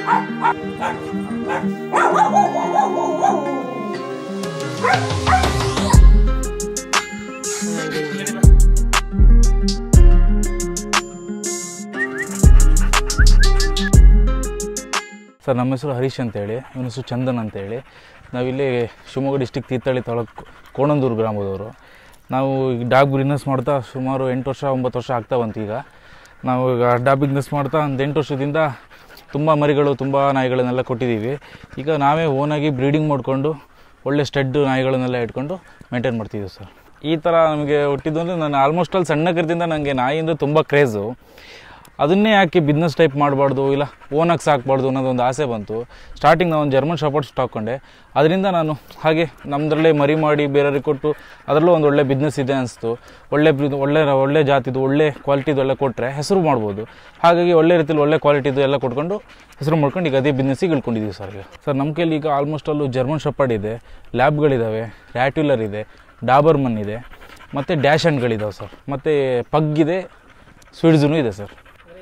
Sir ನಮ್ಮ ಹೆಸರು ಹರೀಶ್ ಅಂತೇಳಿ ಇವನ ಹೆಸರು ಚಂದನ್ ಅಂತೇಳಿ ನಾವಿಲ್ಲಿ ಶಿವಮೊಗ್ಗ ಡಿಸ್ಟಿಕ್ ತೀರ್ಥಹಳ್ಳಿ ತಾಲೂಕು ಕೋಣಂದೂರು ಗ್ರಾಮದವರು ನಾವು ಈಗ ಡಾಗ್ ಬಿಸ್ನೆಸ್ ಮಾಡ್ತಾ ಸುಮಾರು ಎಂಟು ವರ್ಷ ಒಂಬತ್ತು ವರ್ಷ ಆಗ್ತಾ ಬಂತು ಈಗ ನಾವು ಈಗ ಡಾಗ್ ಬಿಸ್ನೆಸ್ ಮಾಡ್ತಾ ಒಂದು ಎಂಟು ವರ್ಷದಿಂದ ತುಂಬ ಮರಿಗಳು ತುಂಬ ನಾಯಿಗಳನ್ನೆಲ್ಲ ಕೊಟ್ಟಿದ್ದೀವಿ ಈಗ ನಾವೇ ಓನಾಗಿ ಬ್ರೀಡಿಂಗ್ ಮಾಡಿಕೊಂಡು ಒಳ್ಳೆ ಸ್ಟಡ್ ನಾಯಿಗಳನ್ನೆಲ್ಲ ಇಟ್ಕೊಂಡು ಮೇಂಟೈನ್ ಮಾಡ್ತಿದ್ದೀವಿ ಸರ್ ಈ ಥರ ನಮಗೆ ಹುಟ್ಟಿದ್ದು ಅಂದರೆ ನಾನು ಆಲ್ಮೋಸ್ಟ್ ಅಲ್ಲಿ ಸಣ್ಣಕರಿಂದ ನನಗೆ ನಾಯಿ ಅಂದರೆ ತುಂಬ ಕ್ರೇಜು ಅದನ್ನೇ ಯಾಕೆ ಬಿಸ್ನೆಸ್ ಟೈಪ್ ಮಾಡಬಾರ್ದು ಇಲ್ಲ ಓನಾಗಿ ಸಾಕಬಾರ್ದು ಅನ್ನೋದೊಂದು ಆಸೆ ಬಂತು ಸ್ಟಾರ್ಟಿಂಗ್ ನಾನು ಒಂದು ಜರ್ಮನ್ ಶಾಪರ್ಟ್ ಹಾಕ್ಕೊಂಡೆ ಅದರಿಂದ ನಾನು ಹಾಗೆ ನಮ್ಮದ್ರಲ್ಲೇ ಮರಿ ಮಾಡಿ ಬೇರೆಯವ್ರಿಗೆ ಕೊಟ್ಟು ಅದರಲ್ಲೂ ಒಂದು ಒಳ್ಳೆ ಬಿಸ್ನೆಸ್ ಇದೆ ಅನಿಸ್ತು ಒಳ್ಳೆ ಬ್ರಿ- ಒಳ್ಳೆ ಒಳ್ಳೆ ಜಾತಿದು ಒಳ್ಳೆ ಕ್ವಾಲಿಟಿದು ಎಲ್ಲ ಕೊಟ್ಟರೆ ಹೆಸರು ಮಾಡ್ಬೋದು ಹಾಗಾಗಿ ಒಳ್ಳೆ ರೀತಿಲಿ ಒಳ್ಳೆ ಕ್ವಾಲಿಟಿದು ಎಲ್ಲ ಕೊಟ್ಕೊಂಡು ಹೆಸರು ಮಾಡ್ಕೊಂಡು ಈಗ ಅದೇ ಬಿಸ್ನೆಸ್ಸಿಗೆ ಇಳ್ಕೊಂಡಿದ್ದೀವಿ ಸರ್ ಈಗ ಸರ್ ನಮ್ಮ ಕೈಲಿ ಈಗ ಆಲ್ಮೋಸ್ಟ್ ಅಲ್ಲೂ ಜರ್ಮನ್ ಶಪರ್ಡ್ ಇದೆ ಲ್ಯಾಬ್ಗಳಿದ್ದಾವೆ ರ್ಯಾಟ್ಯುಲರ್ ಇದೆ ಡಾಬರ್ಮನ್ ಇದೆ ಮತ್ತು ಡ್ಯಾಶ್ ಹ್ಯಾಂಡ್ಗಳಿದ್ದಾವೆ ಸರ್ ಮತ್ತು ಪಗ್ ಇದೆ ಸ್ವಿಡ್ಸೂ ಇದೆ ಸರ್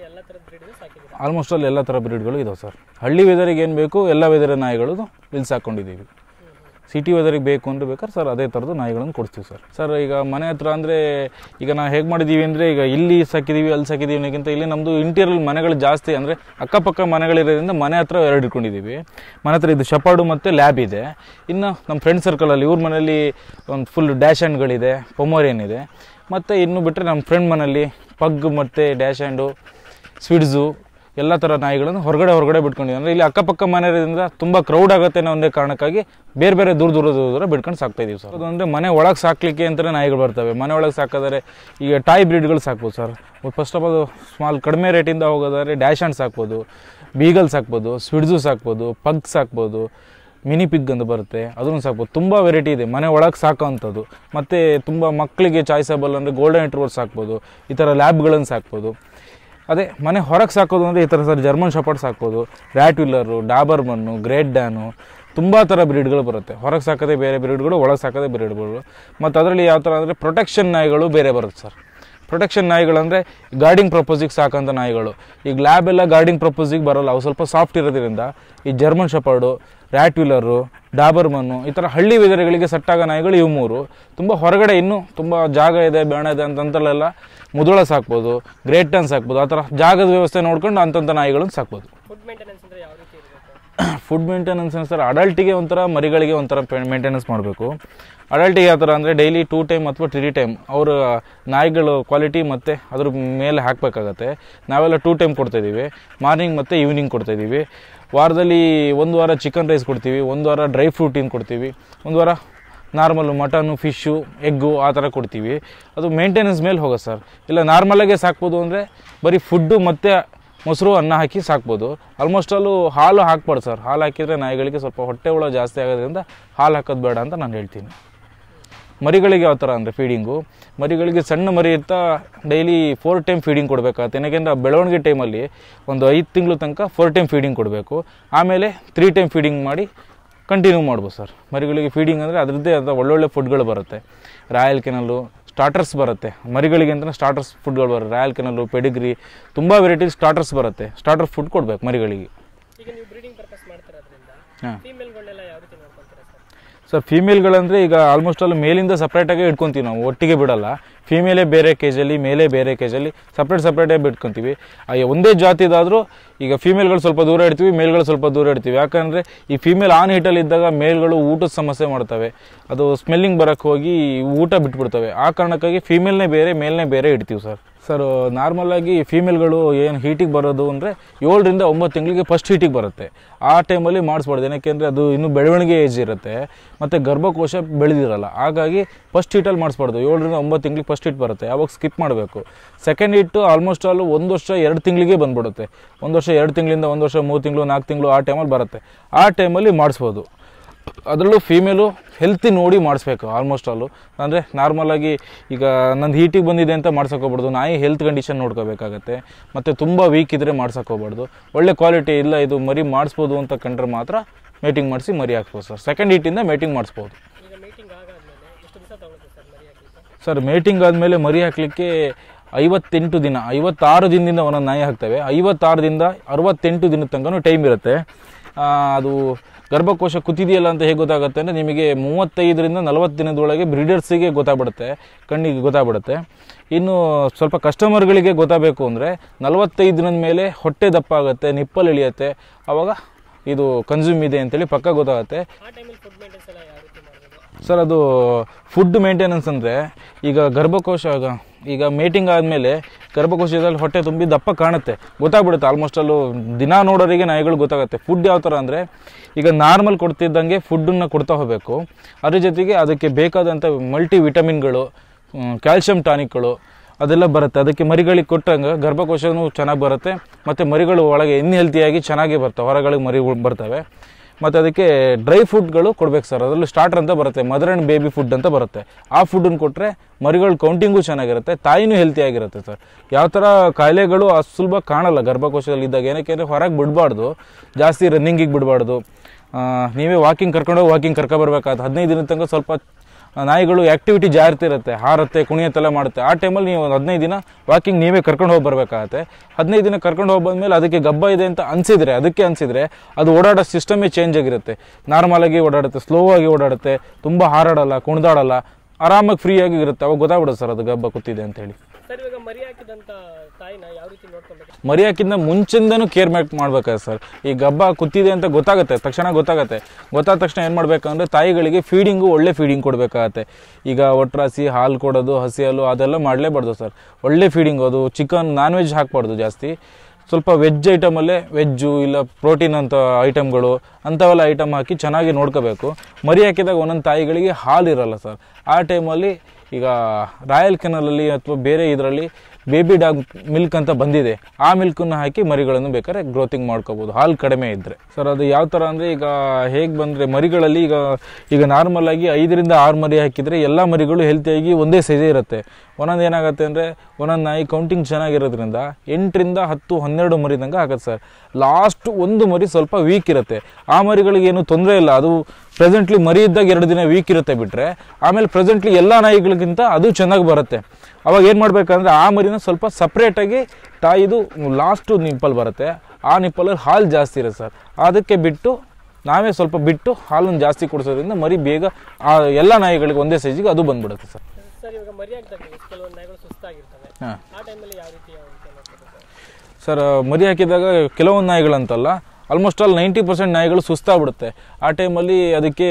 ಆಲ್ಮೋಸ್ಟ್ ಅಲ್ಲಿ ಎಲ್ಲ ಥರ ಬ್ರೀಡ್ಗಳು ಇದಾವೆ ಸರ್ ಹಳ್ಳಿ ವೆದರಿಗೆ ಏನು ಬೇಕು ಎಲ್ಲ ವೆದರ್ ನಾಯಿಗಳು ಇಲ್ಲಿ ಸಾಕೊಂಡಿದ್ದೀವಿ ಸಿಟಿ ವೆದರಿಗೆ ಬೇಕು ಅಂದರೆ ಬೇಕಾದ್ರೆ ಸರ್ ಅದೇ ಥರದ್ದು ನಾಯಿಗಳನ್ನು ಕೊಡ್ತೀವಿ ಸರ್ ಸರ್ ಈಗ ಮನೆ ಹತ್ರ ಅಂದರೆ ಈಗ ನಾವು ಹೇಗೆ ಮಾಡಿದ್ದೀವಿ ಅಂದರೆ ಈಗ ಇಲ್ಲಿ ಸಾಕಿದ್ದೀವಿ ಅಲ್ಲಿ ಸಾಕಿದ್ದೀವಿ ಅನ್ನೋಕ್ಕಿಂತ ಇಲ್ಲಿ ನಮ್ಮದು ಇಂಟೀರಿಯಲ್ ಮನೆಗಳು ಜಾಸ್ತಿ ಅಂದರೆ ಅಕ್ಕಪಕ್ಕ ಮನೆಗಳಿರೋದ್ರಿಂದ ಮನೆ ಹತ್ರ ಎರಡು ಇಟ್ಕೊಂಡಿದ್ದೀವಿ ಮನೆ ಹತ್ರ ಇದು ಶಪಾಡು ಮತ್ತು ಲ್ಯಾಬ್ ಇದೆ ಇನ್ನು ನಮ್ಮ ಫ್ರೆಂಡ್ ಸರ್ಕಲಲ್ಲಿ ಇವ್ರ ಮನೇಲಿ ಒಂದು ಫುಲ್ ಡ್ಯಾಶ್ ಹ್ಯಾಂಡ್ಗಳಿದೆ ಪೊಮೋರಿಯನ್ ಇದೆ ಮತ್ತು ಇನ್ನು ಬಿಟ್ಟರೆ ನಮ್ಮ ಫ್ರೆಂಡ್ ಮನೇಲಿ ಪಗ್ ಮತ್ತು ಡ್ಯಾಶ್ ಹ್ಯಾಂಡು ಸ್ವಿಡ್ಸು ಎಲ್ಲ ಥರ ನಾಯಿಗಳನ್ನು ಹೊರಗಡೆ ಹೊರಗಡೆ ಬಿಟ್ಕೊಂಡಿದ್ದೀವಿ ಅಂದರೆ ಇಲ್ಲಿ ಅಕ್ಕಪಕ್ಕ ಮನೆಯಿಂದ ತುಂಬ ಕ್ರೌಡ್ ಆಗುತ್ತೆ ಅನ್ನೋ ಒಂದೇ ಕಾರಣಕ್ಕಾಗಿ ಬೇರೆ ಬೇರೆ ದೂರ ದೂರ ದೂರ ದೂರ ಬಿಟ್ಕೊಂಡು ಸಾಕ್ತಾ ಇದೀವಿ ಸರ್ ಅದು ಅಂದರೆ ಮನೆ ಒಳಗೆ ಸಾಕ್ಲಿಕ್ಕೆ ಅಂತಲೇ ನಾಯಿಗಳು ಬರ್ತವೆ ಮನೆ ಒಳಗೆ ಸಾಕೋದಾದ್ರೆ ಈಗ ಟಾಯ್ ಬ್ರೀಡ್ಗಳು ಸಾಕ್ಬೋದು sir first of all small ಕಡಿಮೆ ರೇಟಿಂದ ಹೋಗೋದಾದ್ರೆ ಡ್ಯಾಶ್ ಹ್ಯಾಂಡ್ ಸಾಕ್ಬೋದು ಬೀಗಲ್ ಸಾಕ್ಬೋದು ಸ್ವಿಡ್ಸು ಸಾಕ್ಬೋದು ಪಗ್ ಸಾಕ್ಬೋದು ಮಿನಿ ಪಿಗ್ ಅಂತ ಬರುತ್ತೆ ಅದನ್ನು ಸಾಕ್ಬೋದು ತುಂಬ ವೆರೈಟಿ ಇದೆ ಮನೆ ಒಳಗೆ ಸಾಕೋವಂಥದ್ದು ಮತ್ತು ತುಂಬ ಮಕ್ಕಳಿಗೆ ಚಾಯ್ಸಬಲ್ ಅಂದರೆ ಗೋಲ್ಡನ್ ಇಂಟರ್ವರ್ಸ್ ಸಾಕ್ಬೋದು ಈ ಥರ ಲ್ಯಾಬ್ಗಳನ್ನು ಸಾಕ್ಬೋದು ಅದೇ ಮನೆ ಹೊರಗೆ ಸಾಕೋದು ಅಂದರೆ ಈ ಥರ ಸರ್ ಜರ್ಮನ್ ಶಪರ್ಡ್ ಸಾಕ್ಬೋದು rottweiler Doberman great Dane ತುಂಬ ಥರ ಬ್ರೀಡ್ಗಳು ಬರುತ್ತೆ ಹೊರಗೆ ಸಾಕೋದೇ ಬೇರೆ ಬ್ರೀಡ್ಗಳು ಒಳಗೆ ಸಾಕೋದೇ ಬ್ರೀಡ್ಗಳು ಮತ್ತು ಅದರಲ್ಲಿ ಯಾವ ಥರ ಅಂದರೆ ಪ್ರೊಟೆಕ್ಷನ್ ನಾಯಿಗಳು ಬೇರೆ ಬರುತ್ತೆ ಸರ್ ಪ್ರೊಟೆಕ್ಷನ್ ನಾಯಿಗಳಂದರೆ ಗಾರ್ಡಿಂಗ್ ಪ್ರಪೋಸಿಗೆ ಸಾಕಂಥ ನಾಯಿಗಳು ಈಗ ಲ್ಯಾಬ್ ಎಲ್ಲ ಗಾರ್ಡಿಂಗ್ ಪ್ರಪೋಸಿಗೆ ಬರೋಲ್ಲ ಅವು ಸ್ವಲ್ಪ ಸಾಫ್ಟ್ ಇರೋದ್ರಿಂದ ಈ ಜರ್ಮನ್ ಶಪರ್ಡು ರ್ಯಾಟ್ ವಿಲ್ಲರು ಡಾಬರ್ಮನ್ನು ಈ ಥರ ಹಳ್ಳಿ ವೆದರ್ಗಳಿಗೆ ಸೆಟ್ ಆಗೋ ನಾಯಿಗಳು ಇವು ಮೂರು ತುಂಬ ಹೊರಗಡೆ ಇನ್ನೂ ತುಂಬ ಜಾಗ ಇದೆ ಬೇಡ ಇದೆ ಅಂತಂತಲ್ಲೆಲ್ಲ ಮುದುಳ ಸಾಕ್ಬೋದು ಗ್ರೇಟ್ ಟನ್ ಸಾಕ್ಬೋದು ಆ ಥರ ಜಾಗದ ವ್ಯವಸ್ಥೆ ನೋಡ್ಕೊಂಡು ಅಂತಂಥ ನಾಯಿಗಳನ್ನು ಸಾಕ್ಬೋದು ಫುಡ್ ಮೇಂಟೆನೆನ್ಸ್ ಅಂದರೆ ಯಾವ ರೀತಿ ಇರಬೇಕು ಫುಡ್ ಮೇಂಟೆನೆನ್ಸ್ ಸರ್ ಅಡಲ್ಟಿಗೆ ಒಂಥರ ಮರಿಗಳಿಗೆ ಒಂಥರ ಮೇಂಟೆನೆನ್ಸ್ ಮಾಡಬೇಕು ಅಡಲ್ಟಿಗೆ ಯಾವ ಥರ ಅಂದರೆ ಡೈಲಿ ಟೂ ಟೈಮ್ ಅಥವಾ ತ್ರೀ ಟೈಮ್ ಅವರ ನಾಯಿಗಳು ಕ್ವಾಲಿಟಿ ಮತ್ತು ಅದ್ರ ಮೇಲೆ ಹಾಕಬೇಕಾಗತ್ತೆ ನಾವೆಲ್ಲ ಟೂ ಟೈಮ್ ಕೊಡ್ತಾಯಿದ್ದೀವಿ ಮಾರ್ನಿಂಗ್ ಮತ್ತು ಈವ್ನಿಂಗ್ ಕೊಡ್ತಾಯಿದ್ದೀವಿ ವಾರದಲ್ಲಿ ಒಂದು ವಾರ ಚಿಕನ್ ರೈಸ್ ಕೊಡ್ತೀವಿ ಒಂದು ವಾರ ಡ್ರೈ ಫ್ರೂಟಿನ್ ಕೊಡ್ತೀವಿ ಒಂದು ವಾರ ನಾರ್ಮಲ್ಲು ಮಟನು ಫಿಶ್ಶು ಎಗ್ಗು ಆ ಥರ ಕೊಡ್ತೀವಿ ಅದು ಮೇಂಟೆನೆನ್ಸ್ ಮೇಲೆ ಹೋಗುತ್ತೆ ಸರ್ ಇಲ್ಲ ನಾರ್ಮಲಾಗೆ ಸಾಕ್ಬೋದು ಅಂದರೆ ಬರೀ ಫುಡ್ಡು ಮತ್ತು ಮೊಸರು ಅನ್ನ ಹಾಕಿ ಸಾಕ್ಬೋದು ಆಲ್ಮೋಸ್ಟ್ ಅಲ್ಲೂ ಹಾಲು ಹಾಕ್ಬಾರ್ದು ಸರ್ ಹಾಲು ಹಾಕಿದರೆ ನಾಯಿಗಳಿಗೆ ಸ್ವಲ್ಪ ಹೊಟ್ಟೆ ಹುಳ ಜಾಸ್ತಿ ಆಗೋದ್ರಿಂದ ಹಾಲು ಹಾಕೋದು ಬೇಡ ಅಂತ ನಾನು ಹೇಳ್ತೀನಿ ಮರಿಗಳಿಗೆ ಯಾವ ಥರ ಅಂದರೆ ಫೀಡಿಂಗು ಮರಿಗಳಿಗೆ ಸಣ್ಣ ಮರಿ ಇರ್ತಾ ಡೈಲಿ ಫೋರ್ ಟೈಮ್ ಫೀಡಿಂಗ್ ಕೊಡಬೇಕಾಗತ್ತೆ ಯಾಕೆಂದರೆ ಬೆಳವಣಿಗೆ ಟೈಮಲ್ಲಿ ಒಂದು ಐದು ತಿಂಗಳು ತನಕ ಫೋರ್ ಟೈಮ್ ಫೀಡಿಂಗ್ ಕೊಡಬೇಕು ಆಮೇಲೆ ತ್ರೀ ಟೈಮ್ ಫೀಡಿಂಗ್ ಮಾಡಿ ಕಂಟಿನ್ಯೂ ಮಾಡ್ಬೋದು ಸರ್ ಮರಿಗಳಿಗೆ ಫೀಡಿಂಗ್ ಅಂದರೆ ಅದರದ್ದೇ ಆದ ಒಳ್ಳೊಳ್ಳೆ ಫುಡ್ಗಳು ಬರುತ್ತೆ ರಾಯಲ್ ಕೆನಲ್ಲು ಸ್ಟಾರ್ಟರ್ಸ್ ಬರುತ್ತೆ ಮರಿಗಳಿಗೆ ಅಂತ ಸ್ಟಾರ್ಟರ್ಸ್ ಫುಡ್ಗಳು ಬರುತ್ತೆ ರಾಯಲ್ ಕೆನಲ್ಲು ಪೆಡಿಗ್ರಿ ತುಂಬ ವೆರೈಟಿ ಸ್ಟಾರ್ಟರ್ಸ್ ಬರುತ್ತೆ ಸ್ಟಾರ್ಟರ್ ಫುಡ್ ಕೊಡ್ಬೇಕು ಮರಿಗಳಿಗೆ ಈಗ ನೀವು ಬ್ರೀಡಿಂಗ್ ಪರ್ಪಸ್ ಮಾಡ್ತಿರೋದ್ರಿಂದ ಹಾಂ ಫೀಮೇಲ್ಗಳನ್ನೆಲ್ಲ ಯಾವ ರೀತಿ ನೋಡ್ಕೊತೀರಾ ಸರ್ ಸರ್ ಫೀಮೇಲ್ಗಳಂದರೆ ಈಗ ಆಲ್ಮೋಸ್ಟ್ ಅಲ್ಲಿ ಮೇಲಿಂದ ಸಪ್ರೇಟಾಗೇ ಇಟ್ಕೊತೀವಿ ನಾವು ಒಟ್ಟಿಗೆ ಬಿಡಲ್ಲ ಫೀಮೇಲೇ ಬೇರೆ ಕೇಜಲ್ಲಿ ಮೇಲೇ ಬೇರೆ ಕೇಜಲ್ಲಿ ಸಪ್ರೇಟ್ ಸಪ್ರೇಟೇ ಬಿಟ್ಕೊತೀವಿ ಆ ಒಂದೇ ಜಾತಿದಾದರೂ ಈಗ ಫೀಮೇಲ್ಗಳು ಸ್ವಲ್ಪ ದೂರ ಇಡ್ತೀವಿ ಮೇಲ್ಗಳು ಸ್ವಲ್ಪ ದೂರ ಇಡ್ತೀವಿ ಯಾಕಂದರೆ ಈ ಫೀಮೇಲ್ ಆನ್ ಹೀಟಲ್ಲಿ ಇದ್ದಾಗ ಮೇಲ್ಗಳು ಊಟದ ಸಮಸ್ಯೆ ಮಾಡ್ತವೆ ಅದು ಸ್ಮೆಲ್ಲಿಂಗ್ ಬರೋಕ್ಕೆ ಹೋಗಿ ಊಟ ಬಿಟ್ಬಿಡ್ತವೆ ಆ ಕಾರಣಕ್ಕಾಗಿ ಫೀಮೇಲ್ನೇ ಬೇರೆ ಮೇಲ್ನೇ ಬೇರೆ ಇಡ್ತೀವಿ ಸರ್ ಸರ್ ನಾರ್ಮಲಾಗಿ ಫೀಮೇಲ್ಗಳು ಏನು ಹೀಟಿಗೆ ಬರೋದು ಅಂದರೆ ಏಳರಿಂದ ಒಂಬತ್ತು ತಿಂಗಳಿಗೆ ಫಸ್ಟ್ ಹೀಟಿಗೆ ಬರುತ್ತೆ ಆ ಟೈಮಲ್ಲಿ ಮಾಡಿಸ್ಬಾರ್ದು ಏನಕ್ಕೆ ಅದು ಇನ್ನೂ ಬೆಳವಣಿಗೆ ಏಜ್ ಇರುತ್ತೆ ಮತ್ತು ಗರ್ಭಕೋಶ ಬೆಳೆದಿರಲ್ಲ ಹಾಗಾಗಿ ಫಸ್ಟ್ ಹೀಟಲ್ಲಿ ಮಾಡಿಸ್ಬಾರ್ದು ಏಳರಿಂದ ಒಂಬತ್ತು ತಿಂಗಳಿಗೆ ಫಸ್ಟ್ ಹೀಟ್ ಬರುತ್ತೆ ಯಾವಾಗ ಸ್ಕಿಪ್ ಮಾಡಬೇಕು ಸೆಕೆಂಡ್ ಹೀಟು ಆಲ್ಮೋಸ್ಟ್ ಆಲ್ ಒಂದು ವರ್ಷ ಎರಡು ತಿಂಗಳಿಗೆ ಬಂದ್ಬಿಡುತ್ತೆ ಒಂದು ವರ್ಷ ಎರಡು ತಿಂಗಳಿಂದ ಒಂದು ವರ್ಷ ಮೂರು ತಿಂಗಳು ನಾಲ್ಕು ತಿಂಗಳು ಆ ಟೈಮಲ್ಲಿ ಬರುತ್ತೆ ಆ ಟೈಮಲ್ಲಿ ಮಾಡಿಸ್ಬೋದು ಅದರಲ್ಲೂ ಫೀಮೇಲು ಹೆಲ್ತಿ ನೋಡಿ ಮಾಡಿಸ್ಬೇಕು ಆಲ್ಮೋಸ್ಟ್ ಆಲು ಅಂದರೆ ನಾರ್ಮಲಾಗಿ ಈಗ ನಂದು ಹೀಟಿಗೆ ಬಂದಿದೆ ಅಂತ ಮಾಡ್ಸೋಕೋಗ್ಬಾರ್ದು ನಾಯಿ ಹೆಲ್ತ್ ಕಂಡೀಷನ್ ನೋಡ್ಕೋಬೇಕಾಗತ್ತೆ ಮತ್ತು ತುಂಬ ವೀಕ್ ಇದ್ದರೆ ಮಾಡ್ಸೋಕೋಗ್ಬಾರ್ದು ಒಳ್ಳೆ ಕ್ವಾಲಿಟಿ ಇಲ್ಲ ಇದು ಮರಿ ಮಾಡಿಸ್ಬೋದು ಅಂತ ಕಂಡ್ರೆ ಮಾತ್ರ ಮೇಟಿಂಗ್ ಮಾಡಿಸಿ ಮರಿ ಹಾಕ್ಬೋದು ಸರ್ ಸೆಕೆಂಡ್ ಹೀಟಿಂದ ಮೇಟಿಂಗ್ ಮಾಡಿಸ್ಬೋದು ಈಗ ಮೀಟಿಂಗ್ ಆಗಾದ್ಮೇಲೆ ಎಷ್ಟು ದಿವಸ ತಗೊಳುತ್ತೆ ಸರ್ ಮರಿ ಹಾಕಲಿಕ್ಕೆ ಸರ್ ಮೇಟಿಂಗ್ ಆದಮೇಲೆ ಮರಿ ಹಾಕಲಿಕ್ಕೆ ಐವತ್ತೆಂಟು ದಿನ ಐವತ್ತಾರು ದಿನದಿಂದ ಒಂದೊಂದು ನಾಯಿ ಹಾಕ್ತವೆ ಐವತ್ತಾರು ದಿನದ ಅರವತ್ತೆಂಟು ದಿನದ ತನಕ ಟೈಮ್ ಇರುತ್ತೆ ಆ, ಅದು ಗರ್ಭಕೋಶ ಕುತ್ತಿದೆಯಲ್ಲ ಅಂತ ಹೇಗೆ ಗೊತ್ತಾಗುತ್ತೆ ಅಂದರೆ ನಿಮಗೆ ಮೂವತ್ತೈದರಿಂದ ನಲವತ್ತು ದಿನದೊಳಗೆ ಬ್ರೀಡರ್ಸಿಗೆ ಗೊತ್ತಾಗ್ಬಿಡುತ್ತೆ ಕಣ್ಣಿಗೆ ಗೊತ್ತಾಗ್ಬಿಡುತ್ತೆ ಇನ್ನು ಸ್ವಲ್ಪ ಕಸ್ಟಮರ್ಗಳಿಗೆ ಗೊತ್ತಾಗಬೇಕು ಅಂದರೆ ನಲವತ್ತೈದು ದಿನದ ಮೇಲೆ ಹೊಟ್ಟೆ ದಪ್ಪ ಆಗುತ್ತೆ ನಿಪ್ಪಲ್ ಇಳಿಯುತ್ತೆ ಆವಾಗ ಇದು ಕನ್ಸ್ಯೂಮ್ ಇದೆ ಅಂತೇಳಿ ಪಕ್ಕ ಗೊತ್ತಾಗುತ್ತೆ ಆ ಟೈಮಲ್ಲಿ ಫುಡ್ ಮೇಂಟೆನ್ಸ್ ಎಲ್ಲ ಯಾವ ರೀತಿ ಮಾಡ್ಬೋದು ಸರ್ ಅದು ಫುಡ್ ಮೇಂಟೆನೆನ್ಸ್ ಅಂದರೆ ಈಗ ಗರ್ಭಕೋಶ ಆಗ- ಈಗ ಮೇಟಿಂಗ್ ಆದಮೇಲೆ ಗರ್ಭಕೋಶದಲ್ಲಿ ಹೊಟ್ಟೆ ತುಂಬಿ ದಪ್ಪ ಕಾಣುತ್ತೆ ಗೊತ್ತಾಗ್ಬಿಡುತ್ತೆ ಆಲ್ಮೋಸ್ಟ್ ಅಲ್ಲೂ ದಿನ ನೋಡೋರಿಗೆ ನಾಯಿಗಳು ಗೊತ್ತಾಗುತ್ತೆ ಫುಡ್ ಯಾವ ಥರ ಅಂದರೆ ಈಗ ನಾರ್ಮಲ್ ಕೊಡ್ತಿದ್ದಂಗೆ ಫುಡ್ಡನ್ನು ಕೊಡ್ತಾ ಹೋಗಬೇಕು ಅದ್ರ ಜೊತೆಗೆ ಅದಕ್ಕೆ ಬೇಕಾದಂಥ ಮಲ್ಟಿ ವಿಟಮಿನ್ಗಳು ಕ್ಯಾಲ್ಶಿಯಂ ಟಾನಿಕ್ಗಳು ಅದೆಲ್ಲ ಬರುತ್ತೆ ಅದಕ್ಕೆ ಮರಿಗಳಿಗೆ ಕೊಟ್ಟಂಗೆ ಗರ್ಭಕೋಶನೂ ಚೆನ್ನಾಗಿ ಬರುತ್ತೆ ಮತ್ತು ಮರಿಗಳು ಒಳಗೆ ಇನ್ ಹೆಲ್ತಿಯಾಗಿ ಚೆನ್ನಾಗಿ ಬರ್ತವೆ ಹೊರಗಳಿಗೆ ಮರಿ ಬರ್ತವೆ ಮತ್ತು ಅದಕ್ಕೆ ಡ್ರೈ ಫುಡ್ಗಳು ಕೊಡ್ಬೇಕು ಸರ್ ಅದರಲ್ಲಿ ಸ್ಟಾರ್ಟರ್ ಅಂತ ಬರುತ್ತೆ ಮದರ್ ಆ್ಯಂಡ್ ಬೇಬಿ ಫುಡ್ ಅಂತ ಬರುತ್ತೆ ಆ ಫುಡ್ಡನ್ನು ಕೊಟ್ಟರೆ ಮರಿಗಳ ಕೌಂಟಿಂಗು ಚೆನ್ನಾಗಿರುತ್ತೆ ತಾಯಿನೂ ಹೆಲ್ತಿ ಆಗಿರುತ್ತೆ ಸರ್ ಯಾವ ಥರ ಕಾಯಿಲೆಗಳು ಅಷ್ಟು ಸುಲಭ ಕಾಣಲ್ಲ ಗರ್ಭಕೋಶದಲ್ಲಿ ಇದ್ದಾಗ ಏನಕ್ಕೆ ಅಂದರೆ ಹೊರಗೆ ಬಿಡಬಾರ್ದು ಜಾಸ್ತಿ ರನ್ನಿಂಗಿಗೆ ಬಿಡಬಾರ್ದು ನೀವೇ ವಾಕಿಂಗ್ ಕರ್ಕೊಂಡೋಗಿ ವಾಕಿಂಗ್ ಕರ್ಕೊಬರ್ಬೇಕಾಗುತ್ತೆ ಹದಿನೈದು ದಿನದ ತನಕ ಸ್ವಲ್ಪ ಆ ನಾಯಿಗಳು ಆ್ಯಕ್ಟಿವಿಟಿ ಜಾಸ್ತಿ ಇರುತ್ತೆ ಹಾರುತ್ತೆ ಕುಣಿಯತ್ತೆಲ್ಲ ಮಾಡುತ್ತೆ ಆ ಟೈಮಲ್ಲಿ ನೀವು ಒಂದು ಹದಿನೈದು ದಿನ ವಾಕಿಂಗ್ ನೀವೇ ಕರ್ಕೊಂಡು ಹೋಗಿ ಬರಬೇಕಾಗತ್ತೆ ಹದಿನೈದು ದಿನ ಕರ್ಕೊಂಡು ಹೋಗಿ ಬಂದಮೇಲೆ ಅದಕ್ಕೆ ಗಬ್ಬ ಇದೆ ಅಂತ ಅನಿಸಿದ್ರೆ ಅದಕ್ಕೆ ಅನಿಸಿದ್ರೆ ಅದು ಓಡಾಡೋ ಸಿಸ್ಟಮೇ ಚೇಂಜ್ ಆಗಿರುತ್ತೆ ನಾರ್ಮಲಾಗಿ ಓಡಾಡುತ್ತೆ ಸ್ಲೋ ಆಗಿ ಓಡಾಡುತ್ತೆ ತುಂಬ ಹಾರಾಡಲ್ಲ ಕುಣಿದಾಡಲ್ಲ ಆರಾಮಾಗಿ ಫ್ರೀಯಾಗಿ ಇರುತ್ತೆ ಅವಾಗ ಗೊತ್ತಾಗ್ಬಿಡುತ್ತೆ ಸರ್ ಅದು ಗಬ್ಬ ಕೂತಿದೆ ಅಂತೇಳಿ ಸರ್ ಇವಾಗ ಮರಿ ಹಾಕಿದಂಥ ತಾಯಿನ ಯಾವ ರೀತಿ ನೋಡ್ಕೊಬೇಕು ಮರಿ ಹಾಕಿಂದ ಮುಂಚಿಂದನೂ ಕೇರ್ ಮೇಕ್ ಮಾಡ್ಬೇಕಾಗುತ್ತೆ ಸರ್ ಈ ಗಬ್ಬ ಕುತ್ತಿದೆ ಅಂತ ಗೊತ್ತಾಗುತ್ತೆ ತಕ್ಷಣ ಗೊತ್ತಾಗುತ್ತೆ ಗೊತ್ತಾದ ತಕ್ಷಣ ಏನು ಮಾಡಬೇಕಂದ್ರೆ ತಾಯಿಗಳಿಗೆ ಫೀಡಿಂಗು ಒಳ್ಳೆ ಫೀಡಿಂಗ್ ಕೊಡಬೇಕಾಗತ್ತೆ ಈಗ ಒಟ್ರಾಸಿ ಹಾಲು ಕೊಡೋದು ಹಸಿ ಹಾಲು ಅದೆಲ್ಲ ಮಾಡಲೇಬಾರ್ದು ಸರ್ ಒಳ್ಳೆ ಫೀಡಿಂಗ್ ಅದು ಚಿಕನ್ ನಾನ್ ವೆಜ್ ಹಾಕಬಾರ್ದು ಜಾಸ್ತಿ ಸ್ವಲ್ಪ ವೆಜ್ ಐಟಮಲ್ಲೇ ವೆಜ್ಜು ಇಲ್ಲ ಪ್ರೋಟೀನ್ ಅಂತ ಐಟಮ್ಗಳು ಅಂಥವೆಲ್ಲ ಐಟಮ್ ಹಾಕಿ ಚೆನ್ನಾಗಿ ನೋಡ್ಕೋಬೇಕು ಮರಿ ಹಾಕಿದಾಗ ಒಂದೊಂದು ತಾಯಿಗಳಿಗೆ ಹಾಲು ಇರಲ್ಲ ಸರ್ ಆ ಟೈಮಲ್ಲಿ ಈಗ ರಾಯಲ್ ಕೆನಲಲ್ಲಿ ಅಥವಾ ಬೇರೆ ಇದರಲ್ಲಿ ಬೇಬಿ ಡಾಗ್ ಮಿಲ್ಕ್ ಅಂತ ಬಂದಿದೆ ಆ ಮಿಲ್ಕನ್ನು ಹಾಕಿ ಮರಿಗಳನ್ನು ಬೇಕಾದ್ರೆ ಗ್ರೋತಿಂಗ್ ಮಾಡ್ಕೋಬೋದು ಹಾಲು ಕಡಿಮೆ ಇದ್ದರೆ ಸರ್ ಅದು ಯಾವ ಥರ ಅಂದರೆ ಈಗ ಹೇಗೆ ಬಂದರೆ ಮರಿಗಳಲ್ಲಿ ಈಗ ಈಗ ನಾರ್ಮಲ್ ಆಗಿ ಐದರಿಂದ ಆರು ಮರಿ ಹಾಕಿದರೆ ಎಲ್ಲ ಮರಿಗಳು ಹೆಲ್ತಿಯಾಗಿ ಒಂದೇ ಸೈಜೇ ಇರುತ್ತೆ ಒಂದೊಂದು ಏನಾಗುತ್ತೆ ಅಂದರೆ ಒಂದೊಂದು ನಾಯಿ ಕೌಂಟಿಂಗ್ ಚೆನ್ನಾಗಿರೋದ್ರಿಂದ ಎಂಟರಿಂದ ಹತ್ತು ಹನ್ನೆರಡು ಮರಿ ತನಕ ಆಗುತ್ತೆ ಸರ್ ಲಾಸ್ಟ್ ಒಂದು ಮರಿ ಸ್ವಲ್ಪ ವೀಕ್ ಇರುತ್ತೆ ಆ ಮರಿಗಳಿಗೆ ಏನು ತೊಂದರೆ ಇಲ್ಲ ಅದು ಪ್ರೆಸೆಂಟ್ಲಿ ಮರಿ ಇದ್ದಾಗ ಎರಡು ದಿನ ವೀಕ್ ಇರುತ್ತೆ ಬಿಟ್ಟರೆ ಆಮೇಲೆ ಪ್ರೆಸೆಂಟ್ಲಿ ಎಲ್ಲ ನಾಯಿಗಳಿಗಿಂತ ಅದು ಚೆನ್ನಾಗಿ ಬರುತ್ತೆ ಅವಾಗ ಏನು ಮಾಡಬೇಕಂದ್ರೆ ಆ ಮರಿನ ಸ್ವಲ್ಪ ಸಪ್ರೇಟಾಗಿ ತಾಯಿದು ಲಾಸ್ಟು ನಿಪ್ಪಲ್ ಬರುತ್ತೆ ಆ ನಿಪ್ಪಲಲ್ಲಿ ಹಾಲು ಜಾಸ್ತಿ ಇರುತ್ತೆ ಸರ್ ಅದಕ್ಕೆ ಬಿಟ್ಟು ನಾವೇ ಸ್ವಲ್ಪ ಬಿಟ್ಟು ಹಾಲನ್ನು ಜಾಸ್ತಿ ಕುಡಿಸೋದ್ರಿಂದ ಮರಿ ಬೇಗ ಆ ಎಲ್ಲ ನಾಯಿಗಳಿಗೆ ಒಂದೇ ಸೈಜಿಗೆ ಅದು ಬಂದ್ಬಿಡುತ್ತೆ ಸರ್ ಸರ್ ಇವಾಗ ಮರಿ ಹಾಕಿದಾಗ ಕೆಲವೊಂದು ನಾಯಿಗಳು ಸುಸ್ತಾಗಿರ್ತವೆ ಹಾಂ ಆ ಟೈಮಲ್ಲಿ ಯಾವ ರೀತಿ ಯಾವ ರೀತಿ ನೋಡ್ಕೋಬೇಕು ಸರ್ ಮರಿ ಹಾಕಿದಾಗ ಕೆಲವೊಂದು ನಾಯಿಗಳಂತಲ್ಲ ಆಲ್ಮೋಸ್ಟ್ ಆಲ್ ನೈಂಟಿ ಪರ್ಸೆಂಟ್ ನಾಯಿಗಳು ಸುಸ್ತಾಗ್ಬಿಡುತ್ತೆ ಆ ಟೈಮಲ್ಲಿ ಅದಕ್ಕೆ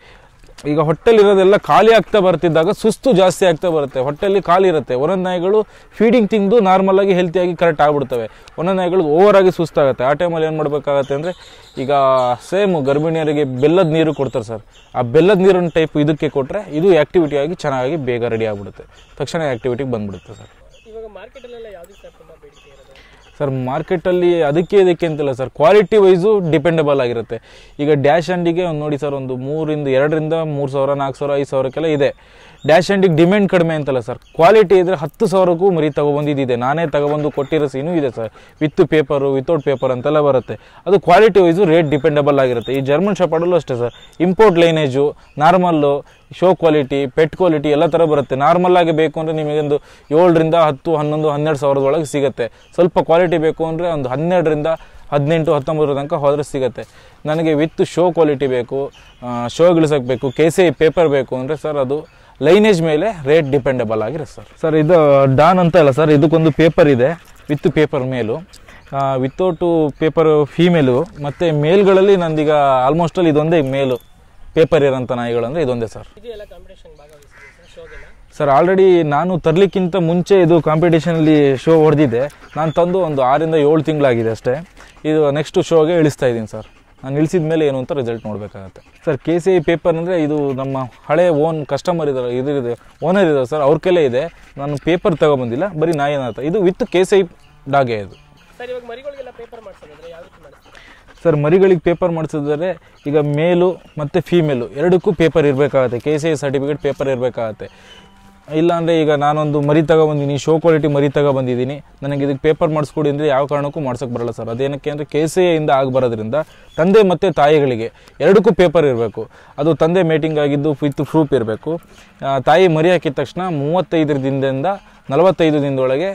ಈಗ ಹೊಟ್ಟೆಲಿರೋದೆಲ್ಲ ಖಾಲಿ ಆಗ್ತಾ ಬರ್ತಿದ್ದಾಗ ಸುಸ್ತು ಜಾಸ್ತಿ ಆಗ್ತಾ ಬರುತ್ತೆ ಹೊಟ್ಟೆಲಿ ಖಾಲಿ ಇರುತ್ತೆ ಒಂದೊಂದು ನಾಯಿಗಳು ಫೀಡಿಂಗ್ ತಿಂದು ನಾರ್ಮಲ್ ಆಗಿ ಹೆಲ್ತಿಯಾಗಿ ಕರೆಕ್ಟ್ ಆಗ್ಬಿಡ್ತವೆ ಒಂದೊಂದು ನಾಯಿಗಳು ಓವರ್ ಆಗಿ ಸುಸ್ತಾಗುತ್ತೆ ಆ ಟೈಮಲ್ಲಿ ಏನು ಮಾಡಬೇಕಾಗತ್ತೆ ಅಂದರೆ ಈಗ ಸೇಮ್ ಗರ್ಭಿಣಿಯರಿಗೆ ಬೆಲ್ಲದ ನೀರು ಕೊಡ್ತಾರೆ ಸರ್ ಆ ಬೆಲ್ಲದ ನೀರಿನ ಟೈಪ್ ಇದಕ್ಕೆ ಕೊಟ್ಟರೆ ಇದು ಆ್ಯಕ್ಟಿವಿಟಿ ಆಗಿ ಚೆನ್ನಾಗಿ ಬೇಗ ರೆಡಿ ಆಗಿಬಿಡುತ್ತೆ ತಕ್ಷಣ ಆ್ಯಕ್ಟಿವಿಟಿಗೆ ಬಂದ್ಬಿಡುತ್ತೆ ಸರ್ ಇವಾಗ ಮಾರ್ಕೆಟಲ್ಲೆಲ್ಲ ಯಾವ್ದು ಸರ್ ತುಂಬ ಬೇಡಿಕೆ ಇರೋದು ಸರ್ ಮಾರ್ಕೆಟಲ್ಲಿ ಅದಕ್ಕೆ ಇದಕ್ಕೆ ಅಂತಿಲ್ಲ ಸರ್ ಕ್ವಾಲಿಟಿ ವೈಸು ಡಿಪೆಂಡಬಲ್ ಆಗಿರುತ್ತೆ ಈಗ ಡ್ಯಾಶ್ ಹ್ಯಾಂಡಿಗೆ ಒಂದು ನೋಡಿ ಸರ್ ಒಂದು ಮೂರಿಂದ ಎರಡರಿಂದ ಮೂರು ಸಾವಿರ ನಾಲ್ಕು ಸಾವಿರ ಐದು ಸಾವಿರಕ್ಕೆಲ್ಲ ಇದೆ ಡ್ಯಾಶ್ ಹ್ಯಾಂಡಿಗೆ ಡಿಮ್ಯಾಂಡ್ ಕಡಿಮೆ ಅಂತಲ್ಲ ಸರ್ ಕ್ವಾಲಿಟಿ ಇದ್ದರೆ ಹತ್ತು ಸಾವಿರಕ್ಕೂ ಮರಿ ತಗೊಬಂದಿದ್ದಿದೆ ನಾನೇ ತಗೊಬಂದು ಕೊಟ್ಟಿರೋ ಸೀನು ಇದೆ sir with paper without paper ಅಂತೆಲ್ಲ ಬರುತ್ತೆ ಅದು ಕ್ವಾಲಿಟಿ ವೈಸು ರೇಟ್ ಡಿಪೆಂಡಬಲ್ ಆಗಿರುತ್ತೆ ಈ ಜರ್ಮನ್ ಶಾಪಡಲ್ಲೂ ಅಷ್ಟೇ sir import lineage normal show quality pet quality ಎಲ್ಲ ಥರ ಬರುತ್ತೆ ನಾರ್ಮಲ್ ಆಗಿ ಬೇಕು ಅಂದರೆ ನಿಮಗೊಂದು ಏಳರಿಂದ ಹತ್ತು ಹನ್ನೊಂದು ಹನ್ನೆರಡು ಸಾವಿರದೊಳಗೆ ಸಿಗುತ್ತೆ ಸ್ವಲ್ಪ ಕ್ವಾಲಿಟಿ ಬೇಕು ಅಂದರೆ ಒಂದು ಹನ್ನೆರಡರಿಂದ ಹದಿನೆಂಟು ಹತ್ತೊಂಬತ್ತರ ತನಕ ಹೋದರೆ ಸಿಗುತ್ತೆ ನನಗೆ ವಿತ್ ಶೋ ಕ್ವಾಲಿಟಿ ಬೇಕು ಶೋ ಇಳಿಸೋಕೆ ಬೇಕು ಕೆ ಸಿ ಪೇಪರ್ ಬೇಕು ಅಂದರೆ ಸರ್ ಅದು ಲೈನೇಜ್ ಮೇಲೆ ರೇಟ್ ಡಿಪೆಂಡಬಲ್ ಆಗಿರುತ್ತೆ ಸರ್ ಸರ್ ಇದು ಡಾನ್ ಅಂತ ಅಲ್ಲ ಸರ್ ಇದಕ್ಕೊಂದು ಪೇಪರ್ ಇದೆ ವಿತ್ ಪೇಪರ್ ಮೇಲು ವಿತೌಟು ಪೇಪರ್ ಫೀಮೇಲು ಮತ್ತು ಮೇಲ್ಗಳಲ್ಲಿ ನಂದೀಗ ಆಲ್ಮೋಸ್ಟ್ ಅಲ್ಲಿ ಇದೊಂದೇ ಮೇಲು ಪೇಪರ್ ಇರೋಂಥ ನಾಯಿಗಳು ಅಂದರೆ ಇದೊಂದೇ ಸರ್ ಇದು ಎಲ್ಲ ಕಾಂಪಿಟೇಷನ್ ಭಾಗವಹಿಸಿದೆ ಸರ್ ಶೋಗೆಲ್ಲ ಸರ್ ಆಲ್ರೆಡಿ ನಾನು ತರಲಿಕ್ಕಿಂತ ಮುಂಚೆ ಇದು ಕಾಂಪಿಟೇಷನಲ್ಲಿ ಶೋ ಹೊಡೆದಿದ್ದೆ ನಾನು ತಂದು ಒಂದು ಆರಿಂದ ಏಳು ತಿಂಗಳಾಗಿದೆ ಅಷ್ಟೇ ಇದು ನೆಕ್ಸ್ಟ್ ಶೋಗೆ ಇಳಿಸ್ತಾ ಇದ್ದೀನಿ ಸರ್ ನಾನು ಇಳಿಸಿದ ಮೇಲೆ ಏನು ಅಂತ ರಿಸಲ್ಟ್ ನೋಡಬೇಕಾಗತ್ತೆ sir K C I paper ಅಂದರೆ ಇದು ನಮ್ಮ ಹಳೆ ಓನ್ ಕಸ್ಟಮರ್ ಇದ್ದಾರೆ ಇದು ಇದೆ ಓನರ್ ಇದ್ದಾರೆ ಸರ್ ಅವ್ರ ಕೈಲೇ ಇದೆ ನಾನು ಪೇಪರ್ ತಗೊಬಂದಿಲ್ಲ ಬರೀ ನಾಯಿನಾಥ ಇದು ವಿತ್ ಕೆ ಸಿ ಐ ಡಾಗೆ ಇದು ಸರ್ ಇವಾಗ ಮರಿಗಳಿಗೆಲ್ಲ ಪೇಪರ್ ಮಾಡ್ಸೋದಂದ್ರೆ ಯಾವ ರೀತಿ ಮಾಡಿಸ್ತೀವಿ ಸರ್ ಮರಿಗಳಿಗೆ ಪೇಪರ್ ಮಾಡಿಸಿದ್ರೆ ಈಗ ಮೇಲು ಮತ್ತು ಫೀಮೇಲು ಎರಡಕ್ಕೂ ಪೇಪರ್ ಇರಬೇಕಾಗತ್ತೆ K C I certificate paper ಇರಬೇಕಾಗತ್ತೆ ಇಲ್ಲಾಂದರೆ ಈಗ ನಾನೊಂದು ಮರಿ ತಗೊಬಂದಿನಿ ಶೋ ಕ್ವಾಲಿಟಿ ಮರಿ ತಗೊಬಂದಿದ್ದೀನಿ ನನಗೆ ಇದಕ್ಕೆ ಪೇಪರ್ ಮಾಡಿಸ್ಕೊಡಿ ಅಂದರೆ ಯಾವ ಕಾರಣಕ್ಕೂ ಮಾಡ್ಸೋಕ್ಕೆ ಬರಲ್ಲ ಸರ್ ಅದೇನಕ್ಕೆ ಅಂದರೆ ಕೆ ಸಿ ಎಯಿಂದ ಆಗಬರೋದ್ರಿಂದ ತಂದೆ ಮತ್ತು ತಾಯಿಗಳಿಗೆ ಎರಡಕ್ಕೂ ಪೇಪರ್ ಇರಬೇಕು ಅದು ತಂದೆ ಮೇಟಿಂಗ್ ಆಗಿದ್ದು ವಿತ್ ಪ್ರೂಫ್ ಇರಬೇಕು ತಾಯಿ ಮರಿ ಹಾಕಿದ ತಕ್ಷಣ ಮೂವತ್ತೈದರ ದಿನದಿಂದ ನಲವತ್ತೈದು ದಿನದೊಳಗೆ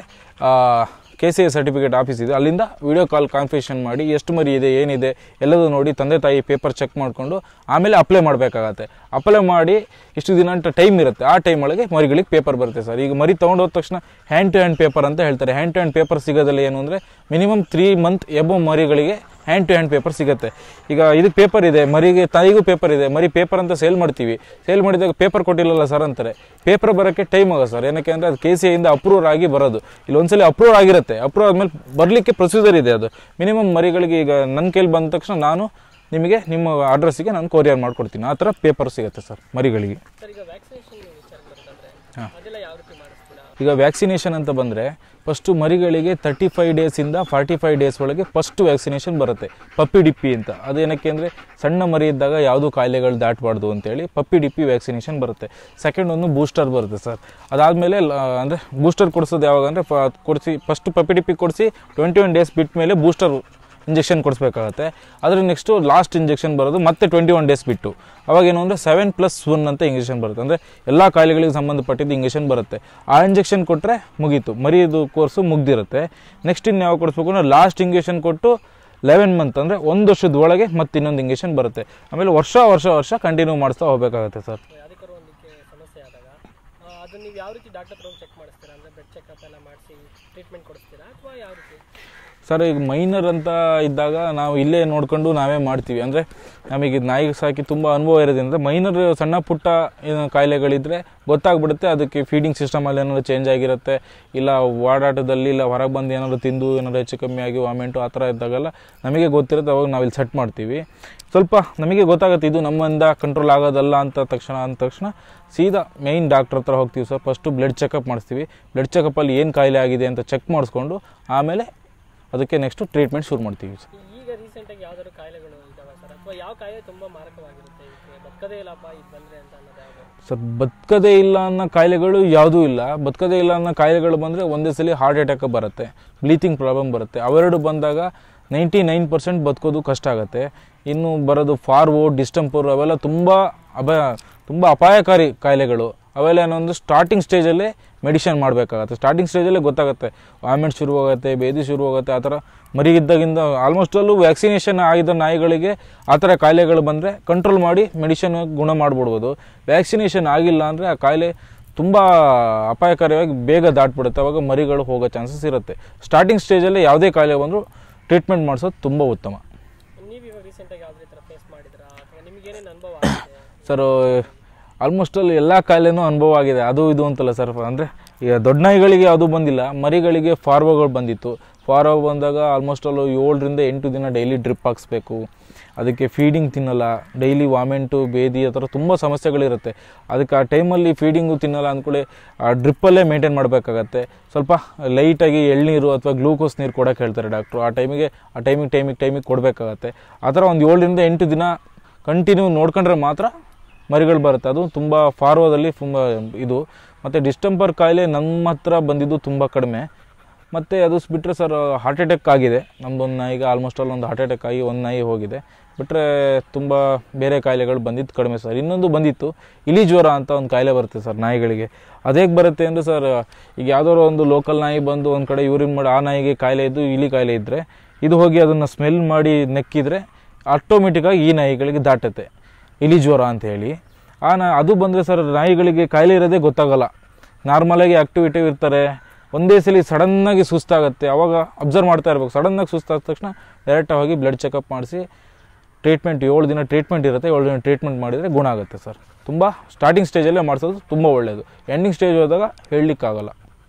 K C A certificate office ಇದೆ ಅಲ್ಲಿಂದ ವಿಡಿಯೋ ಕಾಲ್ ಕಾನ್ಫಿಷನ್ ಮಾಡಿ ಎಷ್ಟು ಮರಿ ಇದೆ ಏನಿದೆ ಎಲ್ಲದೂ ನೋಡಿ ತಂದೆ ತಾಯಿ ಪೇಪರ್ ಚೆಕ್ ಮಾಡಿಕೊಂಡು ಆಮೇಲೆ ಅಪ್ಲೈ ಮಾಡಬೇಕಾಗತ್ತೆ ಅಪ್ಲೈ ಮಾಡಿ ಇಷ್ಟು ದಿನ ಅಂತ ಟೈಮ್ ಇರುತ್ತೆ ಆ ಟೈಮ್ ಒಳಗೆ ಮರಿಗಳಿಗೆ ಪೇಪರ್ ಬರುತ್ತೆ ಸರ್ ಈಗ ಮರಿ ತೊಗೊಂಡೋದ ತಕ್ಷಣ ಹ್ಯಾಂಡ್ ಟು ಹ್ಯಾಂಡ್ ಪೇಪರ್ ಅಂತ ಹೇಳ್ತಾರೆ ಹ್ಯಾಂಡ್ ಟು ಹ್ಯಾಂಡ್ ಪೇಪರ್ ಸಿಗೋದಿಲ್ಲ ಏನು ಅಂದರೆ ಮಿನಿಮಮ್ ತ್ರೀ ಮಂತ್ ಎಬೋ ಮರಿಗಳಿಗೆ ಹ್ಯಾಂಡ್ ಟು ಹ್ಯಾಂಡ್ ಪೇಪರ್ ಸಿಗುತ್ತೆ ಈಗ ಇದಕ್ಕೆ ಪೇಪರ್ ಇದೆ ಮರಿಗೆ ತಾಯಿಗೂ ಪೇಪರ್ ಇದೆ ಮರಿ ಪೇಪರ್ ಅಂತ ಸೇಲ್ ಮಾಡ್ತೀವಿ ಸೇಲ್ ಮಾಡಿದಾಗ ಪೇಪರ್ ಕೊಟ್ಟಿಲ್ಲಲ್ಲ ಸರ್ ಅಂತಾರೆ ಪೇಪರ್ ಬರೋಕ್ಕೆ ಟೈಮ್ ಆಗ ಸರ್ ಏನಕ್ಕೆ ಅಂದರೆ ಅದು ಕೆ ಸಿ ಐಯಿಂದ ಅಪ್ರೂವ್ ಆಗಿ ಬರೋದು ಇಲ್ಲಿ ಒಂದ್ಸಲ ಅಪ್ರೂವ್ ಆಗಿರುತ್ತೆ ಅಪ್ರೂವ್ ಆದಮೇಲೆ ಬರಲಿಕ್ಕೆ ಪ್ರೊಸೀಜರ್ ಇದೆ ಅದು ಮಿನಿಮಮ್ ಮರಿಗಳಿಗೆ ಈಗ ನನ್ನ ಕೈಲಿ ಬಂದ ತಕ್ಷಣ ನಾನು ನಿಮಗೆ ನಿಮ್ಮ ಅಡ್ರೆಸ್ಸಿಗೆ ನಾನು ಕೊರಿಯರ್ ಮಾಡ್ಕೊಡ್ತೀನಿ ಆ ಥರ ಪೇಪರ್ ಸಿಗುತ್ತೆ ಸರ್ ಮರಿಗಳಿಗೆ ಸರ್ ಈಗ ವ್ಯಾಕ್ಸಿನೇಷನ್ ವಿಚಾರ ಬರ್ತಂದ್ರೆ ಅದೆಲ್ಲ ಯಾವ ರೀತಿ ಮಾಡಿಸ್ತೀರಾ ಈಗ ವ್ಯಾಕ್ಸಿನೇಷನ್ ಅಂತ ಬಂದರೆ ಫಸ್ಟು ಮರಿಗಳಿಗೆ ತರ್ಟಿ ಫೈವ್ ಡೇಸಿಂದ ಫಾರ್ಟಿ ಫೈವ್ ಡೇಸ್ ಒಳಗೆ ಫಸ್ಟ್ ವ್ಯಾಕ್ಸಿನೇಷನ್ ಬರುತ್ತೆ ಪಪ್ಪಿ ಡಿಪ್ಪಿ ಅಂತ ಅದೇನಕ್ಕೆ ಅಂದರೆ ಸಣ್ಣ ಮರಿ ಇದ್ದಾಗ ಯಾವುದೂ ಕಾಯಿಲೆಗಳು ದಾಟಬಾರ್ದು ಅಂತೇಳಿ ಪಪ್ಪಿ ಡಿಪ್ಪಿ ವ್ಯಾಕ್ಸಿನೇಷನ್ ಬರುತ್ತೆ ಸೆಕೆಂಡ್ ಒಂದು ಬೂಸ್ಟರ್ ಬರುತ್ತೆ ಸರ್ ಅದಾದಮೇಲೆ ಅಂದರೆ ಬೂಸ್ಟರ್ ಕೊಡಿಸೋದು ಯಾವಾಗ ಅಂದರೆ ಕೊಡಿಸಿ ಫಸ್ಟ್ ಪಪ್ಪಿ ಡಿಪ್ಪಿ ಕೊಡಿಸಿ ಟ್ವೆಂಟಿ ಒನ್ ಡೇಸ್ ಬಿಟ್ಟ ಮೇಲೆ ಬೂಸ್ಟರ್ ಇಂಜೆಕ್ಷನ್ ಕೊಡಿಸ್ಬೇಕಾಗತ್ತೆ ಅದ್ರ ನೆಕ್ಸ್ಟು ಲಾಸ್ಟ್ ಇಂಜೆಕ್ಷನ್ ಬರೋದು ಮತ್ತೆ ಟ್ವೆಂಟಿ ಒನ್ ಡೇಸ್ ಬಿಟ್ಟು ಅವಾಗ ಏನು ಅಂದರೆ ಸೆವೆನ್ ಪ್ಲಸ್ ಒನ್ ಅಂತ ಇಂಜೆಕ್ಷನ್ ಬರುತ್ತೆ ಅಂದರೆ ಎಲ್ಲ ಕಾಯಿಲೆಗಳಿಗೆ ಸಂಬಂಧಪಟ್ಟಿದ್ದು ಇಂಜೆಕ್ಷನ್ ಬರುತ್ತೆ ಆ ಇಂಜೆಕ್ಷನ್ ಕೊಟ್ಟರೆ ಮುಗೀತು ಮರಿದು ಕೋರ್ಸು ಮುಗ್ದಿರುತ್ತೆ ನೆಕ್ಸ್ಟ್ ಇನ್ನು ಯಾವಾಗ ಕೊಡಿಸ್ಬೇಕು ಅಂದರೆ ಲಾಸ್ಟ್ ಇಂಜೆಕ್ಷನ್ ಕೊಟ್ಟು ಲೆವೆನ್ ಮಂತ್ ಅಂದರೆ ಒಂದು ವರ್ಷದ ಒಳಗೆ ಮತ್ತೆ ಇನ್ನೊಂದು ಇಂಜೆಕ್ಷನ್ ಬರುತ್ತೆ ಆಮೇಲೆ ವರ್ಷ ವರ್ಷ ವರ್ಷ ಕಂಟಿನ್ಯೂ ಮಾಡಿಸ್ತಾ ಹೋಗಬೇಕಾಗತ್ತೆ ಸರ್ ಯಾವುದಕ್ಕಾರು ಒಂದಕ್ಕೆ ಸಮಸ್ಯೆ ಆದಾಗ ಆ, ಅದನ್ನ ನೀವು ಯಾವ ರೀತಿ ಡಾಕ್ಟರ್ ಹತ್ರ ಚೆಕ್ ಮಾಡಿಸ್ತೀರಾ ಅಂದರೆ ಬ್ಲಡ್ ಚೆಕಪ್ ಎಲ್ಲ ಮಾಡಿಸಿ ಟ್ರೀಟ್ಮೆಂಟ್ ಕೊಡಿಸ್ತೀರಾ ಅಥವಾ ಯಾವ ರೀತಿ ಸರ್ ಈಗ ಮೈನರ್ ಅಂತ ಇದ್ದಾಗ ನಾವು ಇಲ್ಲೇ ನೋಡ್ಕೊಂಡು ನಾವೇ ಮಾಡ್ತೀವಿ ಅಂದರೆ ನಮಗೆ ಇದು ನಾಯಿಗೆ ಸಾಕಿ ತುಂಬ ಅನುಭವ ಇರೋದ್ರಿಂದ ಮೈನರ್ ಸಣ್ಣ ಪುಟ್ಟ ಏನು ಕಾಯಿಲೆಗಳಿದ್ರೆ ಗೊತ್ತಾಗ್ಬಿಡುತ್ತೆ ಅದಕ್ಕೆ ಫೀಡಿಂಗ್ ಸಿಸ್ಟಮಲ್ಲಿ ಏನಾದ್ರು ಚೇಂಜ್ ಆಗಿರುತ್ತೆ ಇಲ್ಲ ಓಡಾಟದಲ್ಲಿ ಇಲ್ಲ ಹೊರಗೆ ಬಂದು ಏನಾದ್ರು ತಿಂದು ಏನಾದ್ರು ಹೆಚ್ಚು ಕಮ್ಮಿ ಆಗಿ ವಾಮೆಂಟು ಆ ಥರ ಇದ್ದಾಗೆಲ್ಲ ನಮಗೆ ಗೊತ್ತಿರುತ್ತೆ ಅವಾಗ ನಾವು ಇಲ್ಲಿ ಸೆಟ್ ಮಾಡ್ತೀವಿ ಸ್ವಲ್ಪ ನಮಗೆ ಗೊತ್ತಾಗುತ್ತೆ ಇದು ನಮ್ಮಿಂದ ಕಂಟ್ರೋಲ್ ಆಗೋದಲ್ಲ ಅಂತ ತಕ್ಷಣ ಅಂದ ತಕ್ಷಣ ಸೀದಾ ಮೇಯ್ನ್ ಡಾಕ್ಟ್ರ್ ಹತ್ರ ಹೋಗ್ತೀವಿ ಸರ್ ಫಸ್ಟು ಬ್ಲಡ್ ಚೆಕಪ್ ಮಾಡಿಸ್ತೀವಿ ಬ್ಲಡ್ ಚೆಕಪ್ಪಲ್ಲಿ ಏನು ಕಾಯಿಲೆ ಆಗಿದೆ ಅಂತ ಚೆಕ್ ಮಾಡಿಸ್ಕೊಂಡು ಆಮೇಲೆ ಅದಕ್ಕೆ ನೆಕ್ಸ್ಟು ಟ್ರೀಟ್ಮೆಂಟ್ ಶುರು ಮಾಡ್ತೀವಿ ಸರ್ ಈಗ ರೀಸೆಂಟಾಗಿ ಯಾವ್ದಾದ್ರು ಕಾಯಿಲೆಗಳು ಇದಾವೆ ಸರ್ ಅಥವಾ ಯಾವ ಕಾಯಿಲೆ ತುಂಬ ಮಾರಕವಾಗಿರುತ್ತೆ ಇದಕ್ಕೆ ಬದುಕದೇ ಇಲ್ಲಪ್ಪ ಇದು ಬಂದರೆ ಅಂತ ಅನ್ನೋದು ಯಾವುದು ಸರ್ ಬದುಕದೇ ಇಲ್ಲ ಅನ್ನೋ ಕಾಯಿಲೆಗಳು ಯಾವುದೂ ಇಲ್ಲ ಬದುಕದೇ ಇಲ್ಲ ಅನ್ನೋ ಕಾಯಿಲೆಗಳು ಬಂದರೆ ಒಂದೇ ಸಲ ಹಾರ್ಟ್ ಅಟ್ಯಾಕ್ ಬರುತ್ತೆ ಬ್ಲೀತಿಂಗ್ ಪ್ರಾಬ್ಲಮ್ ಬರುತ್ತೆ ಅವೆರಡು ಬಂದಾಗ ನೈಂಟಿ ನೈನ್ ಪರ್ಸೆಂಟ್ ಬದುಕೋದು ಕಷ್ಟ ಆಗುತ್ತೆ ಇನ್ನು ಬರೋದು ಫಾರ್ವೋ ಡಿಸ್ಟಂಪರ್ ಅವೆಲ್ಲ ತುಂಬ ಅಪಾಯ ತುಂಬ ಅಪಾಯಕಾರಿ ಕಾಯಿಲೆಗಳು ಅವೆಲ್ಲ ಏನೊಂದು ಸ್ಟಾರ್ಟಿಂಗ್ ಸ್ಟೇಜಲ್ಲೇ ಮೆಡಿಷನ್ ಮಾಡಬೇಕಾಗತ್ತೆ ಸ್ಟಾರ್ಟಿಂಗ್ ಸ್ಟೇಜಲ್ಲೇ ಗೊತ್ತಾಗುತ್ತೆ ವಾಮಿಟ್ ಶುರುವಾಗುತ್ತೆ ಬೇದಿ ಶುರುವಾಗುತ್ತೆ ಆ ಥರ ಮರಿಗಿದ್ದಾಗಿಂದ ಆಲ್ಮೋಸ್ಟ್ ಅಲ್ಲೂ ವ್ಯಾಕ್ಸಿನೇಷನ್ ಆಗಿದ್ದ ನಾಯಿಗಳಿಗೆ ಆ ಥರ ಕಾಯಿಲೆಗಳು ಬಂದರೆ ಕಂಟ್ರೋಲ್ ಮಾಡಿ ಮೆಡಿಷನ್ ಗುಣ ಮಾಡಿಬಿಡ್ಬೋದು ವ್ಯಾಕ್ಸಿನೇಷನ್ ಆಗಿಲ್ಲ ಅಂದರೆ ಆ ಕಾಯಿಲೆ ತುಂಬ ಅಪಾಯಕಾರಿಯಾಗಿ ಬೇಗ ದಾಟ್ಬಿಡುತ್ತೆ ಅವಾಗ ಮರಿಗಳು ಹೋಗೋ ಚಾನ್ಸಸ್ ಇರುತ್ತೆ ಸ್ಟಾರ್ಟಿಂಗ್ ಸ್ಟೇಜಲ್ಲೇ ಯಾವುದೇ ಕಾಯಿಲೆ ಬಂದರೂ ಟ್ರೀಟ್ಮೆಂಟ್ ಮಾಡಿಸೋದು ತುಂಬ ಉತ್ತಮ ನೀವು ಇವಾಗ ರೀಸೆಂಟಾಗಿ ಯಾವುದೇ ಥರ ಫೇಸ್ ಮಾಡಿದ್ರಾ ಅಥವಾ ನಿಮಗೇನೇನು ಅನುಭವ ಆಗಿದೆ ಸರ್ ಆಲ್ಮೋಸ್ಟ್ ಅಲ್ಲಿ ಎಲ್ಲ ಕಾಯಿಲೆನೂ ಅನುಭವ ಆಗಿದೆ ಅದು ಇದು ಅಂತಲ್ಲ ಸರ್ ಅಂದರೆ ಈಗ ದೊಡ್ಡ ನಾಯಿಗಳಿಗೆ ಅದು ಬಂದಿಲ್ಲ ಮರಿಗಳಿಗೆ ಫಾರ್ವೋಗಳು ಬಂದಿತ್ತು ಫಾರ್ವೋ ಬಂದಾಗ ಆಲ್ಮೋಸ್ಟ್ ಅಲ್ಲೂ ಏಳರಿಂದ ಎಂಟು ದಿನ ಡೈಲಿ ಡ್ರಿಪ್ ಹಾಕ್ಸ್ಬೇಕು ಅದಕ್ಕೆ ಫೀಡಿಂಗ್ ತಿನ್ನಲ್ಲ ಡೈಲಿ ವಾಮೆಂಟು ಬೇದಿ ಆ ಥರ ತುಂಬ ಸಮಸ್ಯೆಗಳಿರುತ್ತೆ ಅದಕ್ಕೆ ಆ ಟೈಮಲ್ಲಿ ಫೀಡಿಂಗು ತಿನ್ನಲ್ಲ ಅಂದ್ಕೊಳ್ಳಿ ಆ ಡ್ರಿಪ್ಪಲ್ಲೇ ಮೇಂಟೈನ್ ಮಾಡಬೇಕಾಗತ್ತೆ ಸ್ವಲ್ಪ ಲೈಟಾಗಿ ಎಳ್ನೀರು ಅಥವಾ ಗ್ಲೂಕೋಸ್ ನೀರು ಕೊಡೋಕೆ ಹೇಳ್ತಾರೆ ಡಾಕ್ಟ್ರು ಆ ಟೈಮಿಗೆ ಆ ಟೈಮಿಗೆ ಟೈಮಿಗೆ ಟೈಮಿಗೆ ಕೊಡಬೇಕಾಗತ್ತೆ ಆ ಥರ ಒಂದು ಏಳರಿಂದ ಎಂಟು ದಿನ ಕಂಟಿನ್ಯೂ ನೋಡ್ಕೊಂಡ್ರೆ ಮಾತ್ರ ಮರಿಗಳು ಬರುತ್ತೆ ಅದು ತುಂಬ ಫಾರ್ವದಲ್ಲಿ ತುಂಬ ಇದು ಮತ್ತು ಡಿಸ್ಟಂಪರ್ ಕಾಯಿಲೆ ನಮ್ಮ ಹತ್ರ ಬಂದಿದ್ದು ತುಂಬ ಕಡಿಮೆ ಮತ್ತು ಅದು ಬಿಟ್ಟರೆ ಸರ್ ಹಾರ್ಟ್ ಅಟ್ಯಾಕ್ ಆಗಿದೆ ನಮ್ಮದೊಂದು ನಾಯಿಗೆ ಆಲ್ಮೋಸ್ಟ್ ಆಲ್ ಒಂದು ಹಾರ್ಟ್ ಅಟ್ಯಾಕ್ ಆಗಿ ಒಂದು ನಾಯಿ ಹೋಗಿದೆ ಬಿಟ್ಟರೆ ತುಂಬ ಬೇರೆ ಕಾಯಿಲೆಗಳು ಬಂದಿದ್ದು ಕಡಿಮೆ ಸರ್ ಇನ್ನೊಂದು ಬಂದಿತ್ತು ಇಲಿ ಜ್ವರ ಅಂತ ಒಂದು ಕಾಯಿಲೆ ಬರುತ್ತೆ ಸರ್ ನಾಯಿಗಳಿಗೆ ಅದೇಗೆ ಬರುತ್ತೆ ಅಂದರೆ ಸರ್ ಈಗ ಯಾವುದಾದ್ರು ಒಂದು ಲೋಕಲ್ ನಾಯಿ ಬಂದು ಒಂದು ಕಡೆ ಯೂರಿನ್ ಮಾಡಿ ಆ ನಾಯಿಗೆ ಕಾಯಿಲೆ ಇದ್ದು ಇಲಿ ಕಾಯಿಲೆ ಇದ್ದರೆ ಇದು ಹೋಗಿ ಅದನ್ನು ಸ್ಮೆಲ್ ಮಾಡಿ ನೆಕ್ಕಿದ್ರೆ ಆಟೋಮೆಟಿಕ್ಕಾಗಿ ಈ ನಾಯಿಗಳಿಗೆ ದಾಟುತ್ತೆ ಇಲಿ ಜ್ವರ ಅಂತ ಹೇಳಿ ಆ ನಾ ಅದು ಬಂದರೆ ಸರ್ ನಾಯಿಗಳಿಗೆ ಕಾಯಿಲೆ ಇರೋದೇ ಗೊತ್ತಾಗಲ್ಲ ನಾರ್ಮಲಾಗಿ ಆಕ್ಟಿವಿಟಿವ್ ಇರ್ತಾರೆ ಒಂದೇ ಸಲ ಸಡನ್ನಾಗಿ ಸುಸ್ತಾಗುತ್ತೆ ಅವಾಗ ಅಬ್ಸರ್ವ್ ಮಾಡ್ತಾ ಇರ್ಬೇಕು ಸಡನ್ನಾಗಿ ಸುಸ್ತಾದ ತಕ್ಷಣ ಡೈರೆಕ್ಟಾಗಿ ಹೋಗಿ ಬ್ಲಡ್ ಚೆಕಪ್ ಮಾಡಿಸಿ ಟ್ರೀಟ್ಮೆಂಟ್ ಏಳು ದಿನ ಟ್ರೀಟ್ಮೆಂಟ್ ಇರುತ್ತೆ ಏಳು ದಿನ ಟ್ರೀಟ್ಮೆಂಟ್ ಮಾಡಿದರೆ ಗುಣ ಆಗುತ್ತೆ ಸರ್ ತುಂಬ ಸ್ಟಾರ್ಟಿಂಗ್ ಸ್ಟೇಜಲ್ಲೇ ಮಾಡಿಸೋದು ತುಂಬ ಒಳ್ಳೆಯದು ಎಂಡಿಂಗ್ ಸ್ಟೇಜ್ ಹೋದಾಗ ಹೇಳಲಿಕ್ಕಾಗಲ್ಲ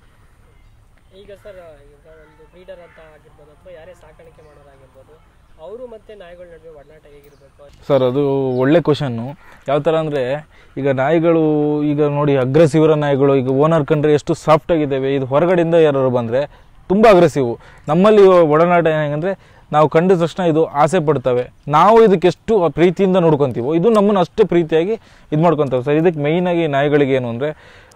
ಈಗ ಸರ್ ಈಗ ಒಂದು ಬ್ರೀಡರ್ ಅಂತ ಆಗಿರ್ಬೋದು ಅಥವಾ ಯಾರೇ ಸಾಕಾಣಿಕೆ ಮಾಡೋರಾಗಿರ್ಬೋದು ಅವರು ಮತ್ತೆ ನಾಯಿಗಳ ನಡುವೆ ಒಡನಾಟ ಹೇಗಿರಬೇಕು ಸರ್ ಅದು ಒಳ್ಳೆ ಕ್ವಶನ್ನು ಯಾವ ಥರ ಅಂದರೆ ಈಗ ನಾಯಿಗಳು ಈಗ ನೋಡಿ ಅಗ್ರೆಸಿವ್ ಇರೋ ನಾಯಿಗಳು ಈಗ ಓನರ್ ಕಂಡ್ರೆ ಎಷ್ಟು ಸಾಫ್ಟ್ ಆಗಿದ್ದಾವೆ ಇದು ಹೊರಗಡೆಯಿಂದ ಯಾರು ಬಂದರೆ ತುಂಬ ಅಗ್ರೆಸಿವ್ ನಮ್ಮಲ್ಲಿ ಒಡನಾಟ ಹೇಗೆಂದರೆ ನಾವು ಕಂಡ ತಕ್ಷಣ ಇದು ಆಸೆ ಪಡ್ತವೆ ನಾವು ಇದಕ್ಕೆ ಎಷ್ಟು ಪ್ರೀತಿಯಿಂದ ನೋಡ್ಕೊತೀವೋ ಇದು ನಮ್ಮನ್ನು ಅಷ್ಟೇ ಪ್ರೀತಿಯಾಗಿ ಇದು ಮಾಡ್ಕೊತವೆ ಸರ್ ಇದಕ್ಕೆ ಮೇಯ್ನಾಗಿ ನಾಯಿಗಳಿಗೆ ಏನು ಅಂದರೆ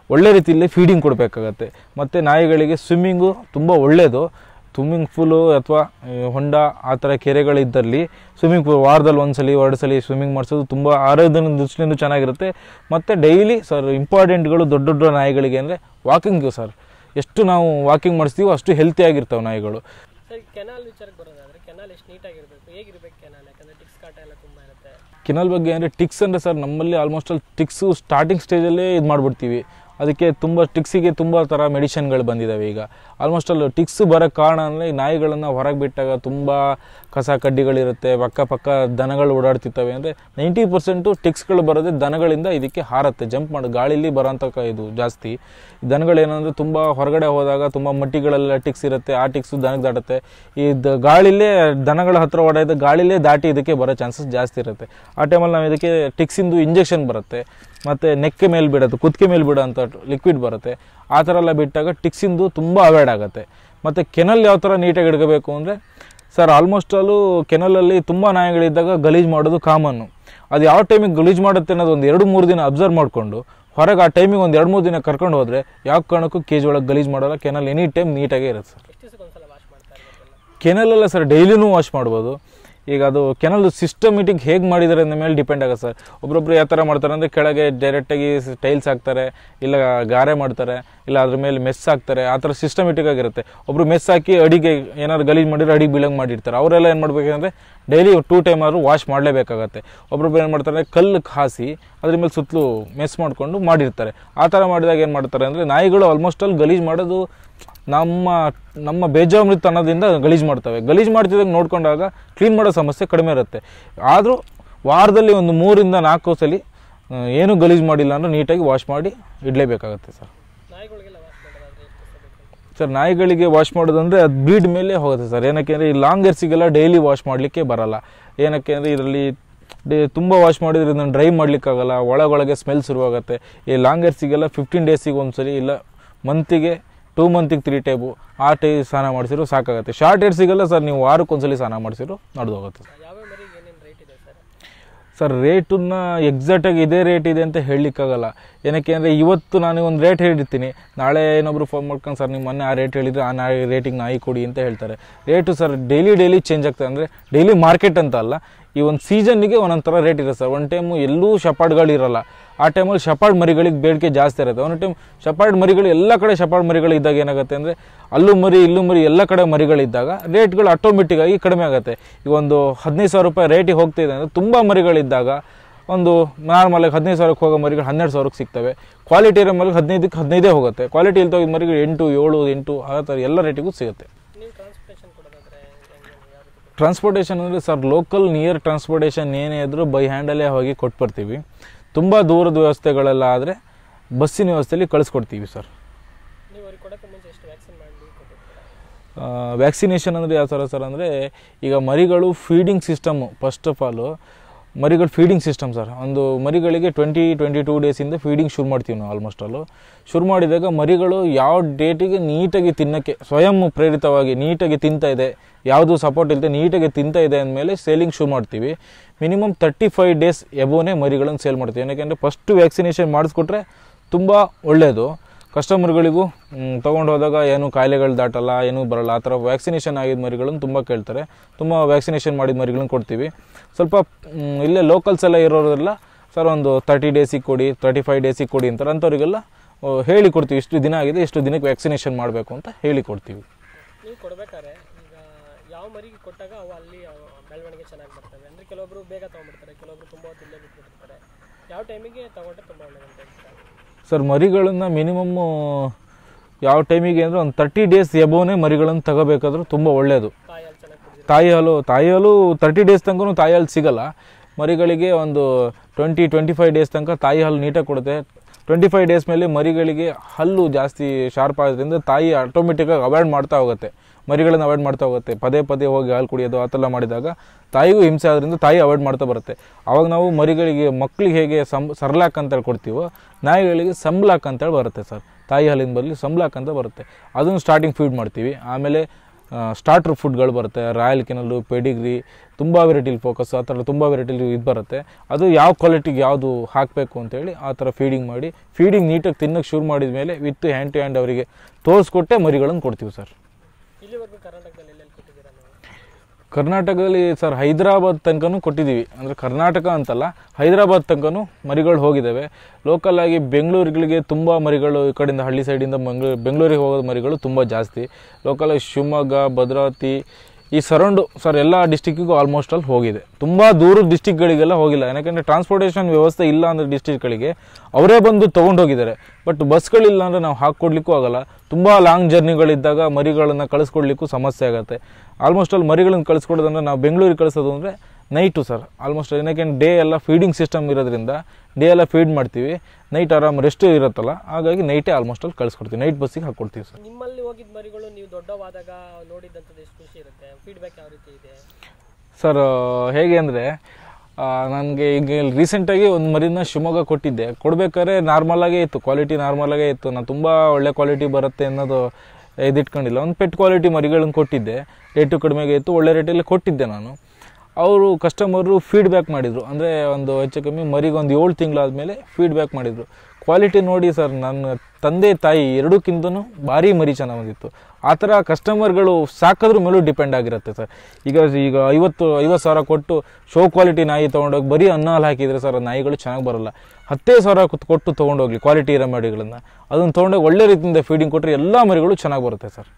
ಒಳ್ಳೆ ರೀತಿಯಲ್ಲಿ ಫೀಡಿಂಗ್ ಕೊಡಬೇಕಾಗತ್ತೆ ಮತ್ತು ನಾಯಿಗಳಿಗೆ ಸ್ವಿಮ್ಮಿಂಗು ತುಂಬ ಒಳ್ಳೆಯದು ಸ್ವಿಮ್ಮಿಂಗ್ ಪೂಲು ಅಥವಾ ಹೊಂಡ ಆ ಥರ ಕೆರೆಗಳಿದ್ದಲ್ಲಿ ಸ್ವಿಮ್ಮಿಂಗ್ ಪೂಲ್ ವಾರದಲ್ಲಿ ಒಂದ್ಸಲಿ ಎರಡು ಸಲ ಸ್ವಿಮ್ಮಿಂಗ್ ಮಾಡಿಸೋದು ತುಂಬ ಆರೋಗ್ಯದ ದೃಷ್ಟಿಯಿಂದ ಚೆನ್ನಾಗಿರುತ್ತೆ ಮತ್ತು ಡೈಲಿ ಸರ್ ಇಂಪಾರ್ಟೆಂಟ್ಗಳು ದೊಡ್ಡ ದೊಡ್ಡ ನಾಯಿಗಳಿಗೆ ಅಂದರೆ ವಾಕಿಂಗು ಸರ್ ಎಷ್ಟು ನಾವು ವಾಕಿಂಗ್ ಮಾಡಿಸ್ತೀವೋ ಅಷ್ಟು ಹೆಲ್ತಿಯಾಗಿರ್ತವೆ ನಾಯಿಗಳು ಸರ್ ಕೆನಾಲ್ ವಿಚಾರಕ್ಕೆ ಬರೋದಾದ್ರೆ ಕೆನಾಲ್ ಎಷ್ಟು ನೀಟಾಗಿರಬೇಕು ಹೇಗಿರ್ಬೇಕು ಕೆನಾಲ್ ಯಾಕಂದ್ರೆ ಟಿಕ್ಸ್ ಕಾಟ ಎಲ್ಲ ತುಂಬ ಇರುತ್ತೆ ಕೆನಲ್ ಬಗ್ಗೆ ಅಂದರೆ ಟಿಕ್ಸ್ ಅಂದರೆ ಸರ್ ನಮ್ಮಲ್ಲಿ ಆಲ್ಮೋಸ್ಟ್ ಅಲ್ಲಿ ಟಿಕ್ಸು ಸ್ಟಾರ್ಟಿಂಗ್ ಸ್ಟೇಜಲ್ಲೇ ಇದು ಮಾಡಿಬಿಡ್ತೀವಿ ಅದಕ್ಕೆ ತುಂಬ ಟಿಕ್ಸಿಗೆ ತುಂಬ ಥರ ಮೆಡಿಷನ್ಗಳು ಬಂದಿದ್ದಾವೆ ಈಗ ಆಲ್ಮೋಸ್ಟ್ ಅಲ್ಲಿ ಟಿಕ್ಸ್ ಬರೋಕ್ಕೆ ಕಾರಣ ಅಂದರೆ ಈ ನಾಯಿಗಳನ್ನು ಹೊರಗೆ ಬಿಟ್ಟಾಗ ತುಂಬ ಕಸ ಕಡ್ಡಿಗಳಿರುತ್ತೆ ಪಕ್ಕ ಪಕ್ಕ ದನಗಳು ಓಡಾಡ್ತಿರ್ತವೆ ಅಂದರೆ ನೈಂಟಿ ಪರ್ಸೆಂಟು ಟಿಕ್ಸ್ಗಳು ಬರೋದೇ ದನಗಳಿಂದ ಇದಕ್ಕೆ ಹಾರತ್ತೆ ಜಂಪ್ ಮಾಡಿ ಗಾಳಿಲಿ ಬರೋಂಥ ಕ- ಇದು ಜಾಸ್ತಿ ಈ ದನಗಳೇನಂದರೆ ತುಂಬ ಹೊರಗಡೆ ಹೋದಾಗ ತುಂಬ ಮಟ್ಟಿಗಳೆಲ್ಲ ಟಿಕ್ಸ್ ಇರುತ್ತೆ ಆ ಟಿಕ್ಸು ದನಕ್ಕೆ ದಾಟುತ್ತೆ ಈ ದ ಗಾಳಿಲೇ ದನಗಳ ಹತ್ರ ಓಡಾಡಿದ ಗಾಳಿಲೇ ದಾಟಿ ಇದಕ್ಕೆ ಬರೋ ಚಾನ್ಸಸ್ ಜಾಸ್ತಿ ಇರುತ್ತೆ ಆ ಟೈಮಲ್ಲಿ ನಾವು ಇದಕ್ಕೆ ಟಿಕ್ಸಿಂದು ಇಂಜೆಕ್ಷನ್ ಬರುತ್ತೆ ಮತ್ತು ನೆಕ್ಕೆ ಮೇಲೆ ಬಿಡೋದು ಕುತ್ತಿಗೆ ಮೇಲೆ ಬಿಡೋ ಅಂಥ ಲಿಕ್ವಿಡ್ ಬರುತ್ತೆ ಆ ಥರ ಎಲ್ಲ ಬಿಟ್ಟಾಗ ಟಿಕ್ಸಿಂದು ತುಂಬ ಅವಾಯ್ಡ್ ಆಗುತ್ತೆ ಮತ್ತು ಕೆನಲ್ ಯಾವ ಥರ ನೀಟಾಗಿ ಇಡ್ಕೋಬೇಕು ಅಂದರೆ ಸರ್ ಆಲ್ಮೋಸ್ಟ್ ಅಲ್ಲೂ ಕೆನಲಲ್ಲಿ ತುಂಬ ನಾಯಿಗಳಿದ್ದಾಗ ಗಲೀಜು ಮಾಡೋದು ಕಾಮನ್ನು ಅದು ಯಾವ ಟೈಮಿಗೆ ಗಲೀಜು ಮಾಡುತ್ತೆ ಅನ್ನೋದು ಒಂದು ಎರಡು ಮೂರು ದಿನ ಅಬ್ಸರ್ವ್ ಮಾಡಿಕೊಂಡು ಹೊರಗೆ ಆ ಟೈಮಿಗೆ ಒಂದು ಎರಡು ಮೂರು ದಿನ ಕರ್ಕೊಂಡು ಹೋದರೆ ಯಾವ ಕಾರಣಕ್ಕೂ ಕೇಜ್ ಒಳಗೆ ಗಲೀಜು ಮಾಡೋಲ್ಲ ಕೆನಲ್ ಎನಿ ಟೈಮ್ ನೀಟಾಗೇ ಇರುತ್ತೆ ಸರ್ ಎಷ್ಟು ದಿವಸಕ್ಕೆ ಒಂದ್ಸಲ ವಾಶ್ ಮಾಡ್ತಾ ಇರ್ಬೇಕಲ್ಲ ಕೆನಲೆಲ್ಲ ಸರ್ ಡೈಲಿನೂ ವಾಶ್ ಮಾಡ್ಬೋದು ಈಗ ಅದು ಕೆನಲ್ ಸಿಸ್ಟಮೆಟಿಕ್ ಹೇಗೆ ಮಾಡಿದ್ದಾರೆ ಅಂದ ಮೇಲೆ ಡಿಪೆಂಡ್ ಆಗುತ್ತೆ ಸರ್ ಒಬ್ರೊಬ್ರು ಯಾವ ಥರ ಮಾಡ್ತಾರೆ ಅಂದರೆ ಕೆಳಗೆ ಡೈರೆಕ್ಟಾಗಿ ಟೈಲ್ಸ್ ಹಾಕ್ತಾರೆ ಇಲ್ಲ ಗಾರೆ ಮಾಡ್ತಾರೆ ಇಲ್ಲ ಅದ್ರ ಮೇಲೆ ಮೆಸ್ ಹಾಕ್ತಾರೆ ಆ ಥರ ಸಿಸ್ಟಮೆಟಿಕ್ ಆಗಿರುತ್ತೆ ಒಬ್ರು ಮೆಸ್ ಹಾಕಿ ಅಡಿಗೆ ಏನಾದ್ರು ಗಲೀಜು ಮಾಡಿದ್ರೆ ಅಡಿಗೆ ಬೀಳಂಗೆ ಮಾಡಿರ್ತಾರೆ ಅವರೆಲ್ಲ ಏನು ಮಾಡ್ಬೇಕಂದ್ರೆ ಡೈಲಿ ಟೂ ಟೈಮ್ ಆದರೂ ವಾಶ್ ಮಾಡಲೇಬೇಕಾಗತ್ತೆ ಒಬ್ರೊಬ್ರು ಏನು ಮಾಡ್ತಾರೆ ಕಲ್ಲು ಹಾಸಿ ಅದ್ರ ಮೇಲೆ ಸುತ್ತಲೂ ಮೆಸ್ ಮಾಡಿಕೊಂಡು ಮಾಡಿರ್ತಾರೆ ಆ ಥರ ಮಾಡಿದಾಗ ಏನು ಮಾಡ್ತಾರೆ ಅಂದರೆ ನಾಯಿಗಳು ಆಲ್ಮೋಸ್ಟ್ ಅಲ್ಲಿ ಗಲೀಜು ಮಾಡೋದು ನಮ್ಮ ನಮ್ಮ ಬೇಜವಾಬ್ದಾರಿತನದಿಂದ ಗಲೀಜು ಮಾಡ್ತವೆ ಗಲೀಜು ಮಾಡ್ತಿದ್ದಾಗ ನೋಡ್ಕೊಂಡಾಗ ಕ್ಲೀನ್ ಮಾಡೋ ಸಮಸ್ಯೆ ಕಡಿಮೆ ಇರುತ್ತೆ ಆದರೂ ವಾರದಲ್ಲಿ ಒಂದು ಮೂರಿಂದ ನಾಲ್ಕು ಸಲ ಆ, ಏನೂ ಗಲೀಜು ಮಾಡಿಲ್ಲ ಅಂದ್ರೆ ನೀಟಾಗಿ ವಾಶ್ ಮಾಡಿ ಇಡಲೇಬೇಕಾಗತ್ತೆ ಸರ್ ನಾಯಿಗಳಿಗೆಲ್ಲ ವಾಶ್ ಮಾಡೋದಾದ್ರೆ ಎಷ್ಟು ದಿವಸ ಬೇಕು ಸರ್ ನಾಯಿಗಳಿಗೆ ವಾಶ್ ಮಾಡೋದಂದರೆ ಅದು ಬ್ರೀಡ್ ಮೇಲೆ ಹೋಗುತ್ತೆ ಸರ್ ಏನಕ್ಕೆ ಅಂದರೆ ಈ ಲಾಂಗ್ ಎರ್ಸಿಗೆಲ್ಲ ಡೈಲಿ ವಾಶ್ ಮಾಡಲಿಕ್ಕೆ ಬರಲ್ಲ ಏನಕ್ಕೆ ಅಂದರೆ ಇದರಲ್ಲಿ ಡೇ ತುಂಬ ವಾಶ್ ಮಾಡಿದ್ರೆ ಇದನ್ನು ಡ್ರೈ ಮಾಡಲಿಕ್ಕಾಗಲ್ಲ ಒಳಗೊಳಗೆ ಸ್ಮೆಲ್ ಶುರುವಾಗುತ್ತೆ ಈ ಲಾಂಗ್ ಎರ್ಸಿಗೆಲ್ಲ ಫಿಫ್ಟೀನ್ ಡೇಸಿಗೆ ಒಂದ್ಸಲಿ ಇಲ್ಲ ಮಂತಿಗೆ ಟೂ ಮಂತಿಗೆ ತ್ರೀ ಟೈಪು ಆ ಟೈ ಸ್ನಾನ ಮಾಡಿಸಿರೋ ಸಾಕಾಗುತ್ತೆ ಶಾರ್ಟ್ ಏರ್ಸಿಗೆಲ್ಲ ಸರ್ ನೀವು ವಾರಕ್ಕೆ ಒಂದ್ಸಲಿ ಸ್ನಾನ ಮಾಡಿಸಿರೋ ನಡೆದೋಗುತ್ತೆ ಯಾವ ಮರಿಗೆ ಏನೇನು ರೇಟ್ ಇದೆ ಸರ್ ಸರ್ ರೇಟನ್ನ ಎಕ್ಸಾಕ್ಟಾಗಿ ಇದೇ ರೇಟ್ ಇದೆ ಅಂತ ಹೇಳಲಿಕ್ಕಾಗಲ್ಲ ಏನಕ್ಕೆ ಅಂದರೆ ಇವತ್ತು ನಾನು ಒಂದು ರೇಟ್ ಹೇಳಿರ್ತೀನಿ ನಾಳೆ ಏನೊಬ್ರು ಫೋನ್ ಮಾಡ್ಕೊಂಡು ಸರ್ ನೀವು ಮೊನ್ನೆ ಆ ರೇಟ್ ಹೇಳಿದ್ರೆ ಆ ನಾಯಿ ರೇಟಿಗೆ ನಾಯಿ ಕೊಡಿ ಅಂತ ಹೇಳ್ತಾರೆ rate sir daily daily change ಆಗ್ತದೆ ಅಂದರೆ ಡೈಲಿ ಮಾರ್ಕೆಟ್ ಅಂತ ಅಲ್ಲ ಈ ಒಂದು ಸೀಸನ್ನಿಗೆ ಒಂದೊಂದು ಥರ ರೇಟ್ ಇರುತ್ತೆ ಸರ್ ಒಂದು ಟೈಮು ಎಲ್ಲೂ ಶಪಾಡ್ಗಳಿರಲ್ಲ ಆ ಟೈಮಲ್ಲಿ ಶಪಾಡ್ ಮರಿಗಳಿಗೆ ಬೇಡಿಕೆ ಜಾಸ್ತಿ ಇರುತ್ತೆ ಒಂದು ಟೈಮ್ ಶಪಾಡ್ ಮರಿಗಳು ಎಲ್ಲ ಕಡೆ ಶಪಾಡ್ ಮರಿಗಳು ಇದ್ದಾಗ ಏನಾಗುತ್ತೆ ಅಂದರೆ ಅಲ್ಲೂ ಮರಿ ಇಲ್ಲೂ ಮರಿ ಎಲ್ಲ ಕಡೆ ಮರಿಗಳಿದ್ದಾಗ ರೇಟ್ಗಳು ಆಟೋಮೆಟಿಕ್ ಆಗಿ ಕಡಿಮೆ ಆಗುತ್ತೆ ಈಗ ಒಂದು ಹದಿನೈದು ಸಾವಿರ ರೂಪಾಯಿ ರೇಟಿಗೆ ಹೋಗ್ತಿದೆ ಅಂದರೆ ತುಂಬ ಮರಿಗಳಿದ್ದಾಗ ಒಂದು ನಾರ್ಮಲಾಗಿ ಹದಿನೈದು ಸಾವಿರಕ್ಕೆ ಹೋಗೋ ಮರಿಗಳು ಹನ್ನೆರಡು ಸಾವಿರಕ್ಕೆ ಸಿಗ್ತವೆ ಕ್ವಾಲಿಟಿ ಇರೋ ಮರಿಗೆ ಹದಿನೈದಕ್ಕೆ ಹದಿನೈದೇ ಹೋಗುತ್ತೆ ಕ್ವಾಲಿಟಿ ಇಲ್ದ ಮರಿಗಳು ಎಂಟು ಏಳು ಎಂಟು ಆ ಥರ ಎಲ್ಲ ರೇಟಿಗೂ ಸಿಗುತ್ತೆ ನೀವು ಟ್ರಾನ್ಸ್ಪೋರ್ಟೇಷನ್ ಕೊಡೋದಾದ್ರೆ ಹೆಂಗೆ ಯಾವ ರೀತಿ ಕೊಡ್ತೀರಾ? ಟ್ರಾನ್ಸ್ಪೋರ್ಟೇಷನ್ ಅಂದರೆ ಸರ್ ಲೋಕಲ್ ನಿಯರ್ ಟ್ರಾನ್ಸ್ಪೋರ್ಟೇಷನ್ ಏನೇ ಇದ್ರೂ ಬೈ ಹ್ಯಾಂಡಲ್ಲೇ ಹೋಗಿ ಕೊಟ್ಬರ್ತೀವಿ ತುಂಬ ದೂರದ ವ್ಯವಸ್ಥೆಗಳೆಲ್ಲ ಆದರೆ ಬಸ್ಸಿನ ವ್ಯವಸ್ಥೆಯಲ್ಲಿ ಕಳಿಸ್ಕೊಡ್ತೀವಿ ಸರ್ ನೀವು ಅವ್ರಿಗೆ ಕೊಡೋಕ್ಕೆ ಮುಂಚೆ ಎಷ್ಟು ವ್ಯಾಕ್ಸಿನ್ ಮಾಡಿ ಕೊಟ್ಟಿರ್ತೀರಾ ವ್ಯಾಕ್ಸಿನೇಷನ್ ಅಂದರೆ ಯಾವ ಥರ ಸರ್ ಅಂದರೆ ಈಗ ಮರಿಗಳು feeding system first of all ಮರಿಗಳು ಫೀಡಿಂಗ್ ಸಿಸ್ಟಮ್ ಸರ್ ಒಂದು ಮರಿಗಳಿಗೆ ಟ್ವೆಂಟಿ ಟ್ವೆಂಟಿ ಟೂ ಡೇಸಿಂದ ಫೀಡಿಂಗ್ ಶುರು ಮಾಡ್ತೀವಿ ನಾವು ಆಲ್ಮೋಸ್ಟ್ ಅಲ್ಲು ಶುರು ಮಾಡಿದಾಗ ಮರಿಗಳು ಯಾವ ಡೇಟಿಗೆ ನೀಟಾಗಿ ತಿನ್ನೋಕ್ಕೆ ಸ್ವಯಂ ಪ್ರೇರಿತವಾಗಿ ನೀಟಾಗಿ ತಿಂತಾ ಇದೆ ಯಾವುದು ಸಪೋರ್ಟ್ ಇಲ್ಲದೆ ನೀಟಾಗಿ ತಿಂತಾ ಇದೆ ಅಂದಮೇಲೆ ಸೇಲಿಂಗ್ ಶುರು ಮಾಡ್ತೀವಿ ಮಿನಿಮಮ್ ತರ್ಟಿ ಫೈವ್ ಡೇಸ್ ಎಬೋನೇ ಮರಿಗಳನ್ನು ಸೇಲ್ ಮಾಡ್ತೀವಿ ಏನಕ್ಕೆ ಫಸ್ಟು ವ್ಯಾಕ್ಸಿನೇಷನ್ ಮಾಡಿಸ್ಕೊಟ್ರೆ ತುಂಬ ಒಳ್ಳೆಯದು ಕಸ್ಟಮರ್ಗಳಿಗೂ ತೊಗೊಂಡು ಹೋದಾಗ ಏನು ಕಾಯಿಲೆಗಳು ದಾಟಲ್ಲ ಏನೂ ಬರಲ್ಲ ಆ ಥರ ವ್ಯಾಕ್ಸಿನೇಷನ್ ಆಗಿದ್ದ ಮರಿಗಳನ್ನು ತುಂಬ ಕೇಳ್ತಾರೆ ತುಂಬ ವ್ಯಾಕ್ಸಿನೇಷನ್ ಮಾಡಿದ ಮರಿಗಳನ್ನು ಕೊಡ್ತೀವಿ ಸ್ವಲ್ಪ ಮ್, ಇಲ್ಲೇ ಲೋಕಲ್ಸ್ ಎಲ್ಲ ಇರೋರೆಲ್ಲ ಸರ್ ಒಂದು ತರ್ಟಿ ಡೇಸಿಗೆ ಕೊಡಿ ತರ್ಟಿ ಫೈವ್ ಡೇಸಿಗೆ ಕೊಡಿ ಅಂತಾರೆ ಅಂಥವ್ರಿಗೆಲ್ಲ ಆ, ಹೇಳಿ ಕೊಡ್ತೀವಿ ಇಷ್ಟು ದಿನ ಆಗಿದೆ ಇಷ್ಟು ದಿನಕ್ಕೆ ವ್ಯಾಕ್ಸಿನೇಷನ್ ಮಾಡಬೇಕು ಅಂತ ಹೇಳಿ ಕೊಡ್ತೀವಿ ನೀವು ಕೊಡ್ಬೇಕಾದ್ರೆ ಈಗ ಯಾವ ಮರಿಗೆ ಕೊಟ್ಟಾಗ ಅವು ಅಲ್ಲಿ ಅವು ಬೆಳವಣಿಗೆ ಚೆನ್ನಾಗಿ ಬರ್ತವೆ ಅಂದರೆ ಕೆಲವೊಬ್ರು ಬೇಗ ತೊಗೊಂಡ್ಬಿಡ್ತಾರೆ ಕೆಲವೊಬ್ರು ತುಂಬ ಹೊತ್ತು ಇಲ್ಲೇ ಬಿಟ್ಬಿಟ್ಟಿರ್ತಾರೆ ಯಾವ ಟೈಮಿಗೆ ತಗೊಂಡ್ರೆ ತುಂಬ ಒಳ್ಳೆಯದು ಅಂತ ಹೇಳ್ತಾರೆ ಸರ್ ಮರಿಗಳನ್ನು ಮಿನಿಮಮ್ಮು ಯಾವ ಟೈಮಿಗೆ ಅಂದರೆ ಒಂದು ತರ್ಟಿ ಡೇಸ್ ಎಬೋನೇ ಮರಿಗಳನ್ನು ತಗೋಬೇಕಾದ್ರೂ ತುಂಬ ಒಳ್ಳೆಯದು ಕಾಯಿ ಅಲ್ಲಿ ಚೆನ್ನಾಗಿ ಕುಡಿದಿರೋ ತಾಯಿ ಹಾಲು ತಾಯಿ ಹಾಲು ತರ್ಟಿ ಡೇಸ್ ತನಕ ತಾಯಿ ಹಾಲು ಸಿಗಲ್ಲ ಮರಿಗಳಿಗೆ ಒಂದು ಟ್ವೆಂಟಿ ಟ್ವೆಂಟಿ ಫೈವ್ ಡೇಸ್ ತನಕ ತಾಯಿ ಹಾಲು ನೀಟಾಗಿ ಕೊಡುತ್ತೆ ಟ್ವೆಂಟಿ ಫೈವ್ ಡೇಸ್ ಮೇಲೆ ಮರಿಗಳಿಗೆ ಹಲ್ಲು ಜಾಸ್ತಿ ಶಾರ್ಪ್ ಆಗೋದ್ರಿಂದ ತಾಯಿ ಆಟೋಮೆಟಿಕ್ಕಾಗಿ ಅವಾಯ್ಡ್ ಮಾಡ್ತಾ ಹೋಗುತ್ತೆ ಮರಿಗಳನ್ನು ಅವಾಯ್ಡ್ ಮಾಡ್ತಾ ಹೋಗುತ್ತೆ ಪದೇ ಪದೇ ಹೋಗಿ ಹಾಲು ಕುಡಿಯೋದು ಆ ಥರ ಮಾಡಿದಾಗ ತಾಯಿಗೂ ಹಿಂಸೆ ಆದ್ರಿಂದ ತಾಯಿ ಅವಾಯ್ಡ್ ಮಾಡ್ತಾ ಬರುತ್ತೆ ಆವಾಗ ನಾವು ಮರಿಗಳಿಗೆ ಮಕ್ಕಳಿಗೆ ಹೇಗೆ ಸಂ ಸರ್ಲಾಕ್ ಅಂತೇಳಿ ಕೊಡ್ತೀವೋ ನಾಯಿಗಳಿಗೆ ಸಂಬ್ಲಾಕ್ ಅಂತೇಳಿ ಬರುತ್ತೆ ಸರ್ ತಾಯಿ ಹಾಲಿನ ಬದಲು ಸಂಬ್ಲಾಕ್ ಅಂತ ಬರುತ್ತೆ ಅದನ್ನು ಸ್ಟಾರ್ಟಿಂಗ್ ಫೀಡ್ ಮಾಡ್ತೀವಿ ಆಮೇಲೆ ಸ್ಟಾರ್ಟ್ರ್ ಫುಡ್ಗಳು ಬರುತ್ತೆ ರಾಯಲ್ ಕೆನಲ್ಲು ಪೆಡಿಗ್ರಿ ತುಂಬ ವೆರೈಟಿಲಿ ಫೋಕಸ್ ಆ ಥರ ತುಂಬ ವೆರೈಟಿಲಿ ಇದು ಬರುತ್ತೆ ಅದು ಯಾವ ಕ್ವಾಲಿಟಿಗೆ ಯಾವುದು ಹಾಕಬೇಕು ಅಂತೇಳಿ ಆ ಥರ ಫೀಡಿಂಗ್ ಮಾಡಿ ಫೀಡಿಂಗ್ ನೀಟಾಗಿ ತಿನ್ನೋಕ್ಕೆ ಶುರು ಮಾಡಿದ ಮೇಲೆ ವಿತ್ ಹ್ಯಾಂಡ್ ಟು ಹ್ಯಾಂಡ್ ಅವರಿಗೆ ತೋರಿಸ್ಕೊಟ್ಟೆ ಮರಿಗಳನ್ನು ಕೊಡ್ತೀವಿ ಸರ್ ಇಲ್ಲಿವರೆಗೂ ಕರ್ನಾಟಕದಲ್ಲಿ ಎಲ್ಲೆಲ್ಲಿ ಕೊಟ್ಟಿದ್ದೀರಾ ನೀವು ಕರ್ನಾಟಕದಲ್ಲಿ ಸರ್ ಹೈದರಾಬಾದ್ ತನಕನೂ ಕೊಟ್ಟಿದ್ದೀವಿ ಅಂದರೆ ಕರ್ನಾಟಕ ಅಂತಲ್ಲ ಹೈದರಾಬಾದ್ ತನಕನೂ ಮರಿಗಳು ಹೋಗಿದ್ದಾವೆ ಲೋಕಲ್ ಆಗಿ ಬೆಂಗಳೂರುಗಳಿಗೆ ತುಂಬ ಮರಿಗಳು ಈ ಕಡೆಯಿಂದ ಹಳ್ಳಿ ಸೈಡಿಂದ ಮಂಗ್ಳೂರು ಬೆಂಗಳೂರಿಗೆ ಹೋಗೋ ಮರಿಗಳು ತುಂಬ ಜಾಸ್ತಿ ಲೋಕಲ್ ಆಗಿ ಶಿವಮೊಗ್ಗ ಭದ್ರಾವತಿ ಈ ಸರೌಂಡು ಸರ್ ಎಲ್ಲ ಡಿಸ್ಟಿಕ್ಕಿಗೂ ಆಲ್ಮೋಸ್ಟ್ ಅಲ್ಲಿ ಹೋಗಿದೆ ತುಂಬ ದೂರದ ಡಿಸ್ಟಿಕ್ಗಳಿಗೆಲ್ಲ ಹೋಗಿಲ್ಲ ಯಾಕಂದರೆ ಟ್ರಾನ್ಸ್ಪೋರ್ಟೇಷನ್ ವ್ಯವಸ್ಥೆ ಇಲ್ಲ ಅಂದರೆ ಡಿಸ್ಟಿಕ್ಗಳಿಗೆ ಅವರೇ ಬಂದು ತೊಗೊಂಡು ಹೋಗಿದ್ದಾರೆ ಬಟ್ ಬಸ್ಗಳಿಲ್ಲ ಅಂದರೆ ನಾವು ಹಾಕ್ಕೊಡ್ಲಿಕ್ಕೂ ಆಗಲ್ಲ ತುಂಬ ಲಾಂಗ್ ಜರ್ನಿಗಳಿದ್ದಾಗ ಮರಿಗಳನ್ನು ಕಳಿಸ್ಕೊಡ್ಲಿಕ್ಕೂ ಸಮಸ್ಯೆ ಆಗುತ್ತೆ ಆಲ್ಮೋಸ್ಟ್ ಅಲ್ಲಿ ಮರಿಗಳನ್ನು ಕಳಿಸ್ಕೊಡೋದಂದ್ರೆ ನಾವು ಬೆಂಗಳೂರಿಗೆ ಕಳಿಸೋದು ಅಂದರೆ ನೈಟು ಸರ್ ಆಲ್ಮೋಸ್ಟ್ ಏನಕ್ಕೆ ಡೇ ಎಲ್ಲ ಫೀಡಿಂಗ್ ಸಿಸ್ಟಮ್ ಇರೋದ್ರಿಂದ ಡೇ ಎಲ್ಲ ಫೀಡ್ ಮಾಡ್ತೀವಿ ನೈಟ್ ಆರಾಮ್ ರೆಸ್ಟ್ ಇರುತ್ತಲ್ಲ ಹಾಗಾಗಿ ನೈಟೇ ಆಲ್ಮೋಸ್ಟ್ ಅಲ್ಲಿ ಕಳಿಸ್ಕೊಡ್ತೀವಿ ನೈಟ್ ಬಸ್ಸಿಗೆ ಹಾಕ್ಕೊಡ್ತೀವಿ ಸರ್ ನಿಮ್ಮಲ್ಲಿ ಹೋಗಿದ್ದ ಮರಿಗಳು ನೀವು ದೊಡ್ಡವಾದಾಗ ನೋಡಿದ್ದಂಥದ್ದು ಎಷ್ಟು ಖುಷಿ ಇರುತ್ತೆ ಫೀಡ್ಬ್ಯಾಕ್ ಯಾವ ರೀತಿ ಇದೆ ಸರ್ ಹೇಗೆ ಅಂದರೆ ನನಗೆ ಈಗ ರೀಸೆಂಟಾಗಿ ಒಂದು ಮರಿನ ಶಿವಮೊಗ್ಗ ಕೊಟ್ಟಿದ್ದೆ ಕೊಡ್ಬೇಕಾದ್ರೆ ನಾರ್ಮಲಾಗೇ ಇತ್ತು ಕ್ವಾಲಿಟಿ ನಾರ್ಮಲಾಗೇ ಇತ್ತು ನಾನು ತುಂಬ ಒಳ್ಳೆ ಕ್ವಾಲಿಟಿ ಬರುತ್ತೆ ಅನ್ನೋದು ಇದಿಟ್ಕೊಂಡಿಲ್ಲ ಒಂದು ಪೆಟ್ ಕ್ವಾಲಿಟಿ ಮರಿಗಳನ್ನ ಕೊಟ್ಟಿದ್ದೆ ರೇಟು ಕಡಿಮೆಗೆ ಇತ್ತು ಒಳ್ಳೆ ರೇಟಲ್ಲಿ ಕೊಟ್ಟಿದ್ದೆ ನಾನು ಅವರು ಕಸ್ಟಮರು ಫೀಡ್ಬ್ಯಾಕ್ ಮಾಡಿದರು ಅಂದರೆ ಒಂದು ಹೆಚ್ಚು ಕಮ್ಮಿ ಮರಿಗೆ ಒಂದು ಏಳು ತಿಂಗಳಾದಮೇಲೆ ಫೀಡ್ಬ್ಯಾಕ್ ಮಾಡಿದರು ಕ್ವಾಲಿಟಿ ನೋಡಿ ಸರ್ ನನ್ನ ತಂದೆ ತಾಯಿ ಎರಡಕ್ಕಿಂತನೂ ಭಾರಿ ಮರಿ ಚೆನ್ನಾಗಿ ಬಂದಿತ್ತು ಆ ಥರ ಕಸ್ಟಮರ್ಗಳು ಸಾಕೋದ್ರ ಮೇಲೂ ಡಿಪೆಂಡ್ ಆಗಿರುತ್ತೆ ಸರ್ ಈಗ ಈಗ ಐವತ್ತು ಐವತ್ತು ಸಾವಿರ ಕೊಟ್ಟು ಶೋ ಕ್ವಾಲಿಟಿ ನಾಯಿ ತೊಗೊಂಡೋಗಿ ಬರೀ ಅನ್ನ ಹಾಲು ಹಾಕಿದರೆ ಸರ್ ಆ ನಾಯಿಗಳು ಚೆನ್ನಾಗಿ ಬರಲ್ಲ ಹತ್ತೇ ಸಾವಿರ ಕೊಟ್ಟು ಕೊಟ್ಟು ತೊಗೊಂಡೋಗ್ಲಿ ಕ್ವಾಲಿಟಿ ಇರೋ ಮರಿಗಳನ್ನು ಅದನ್ನು ತೊಗೊಂಡೋಗಿ ಒಳ್ಳೆ ರೀತಿಯಿಂದ ಫೀಡಿಂಗ್ ಕೊಟ್ಟರೆ ಎಲ್ಲ ಮರಿಗಳು ಚೆನ್ನಾಗಿ ಬರುತ್ತೆ ಸರ್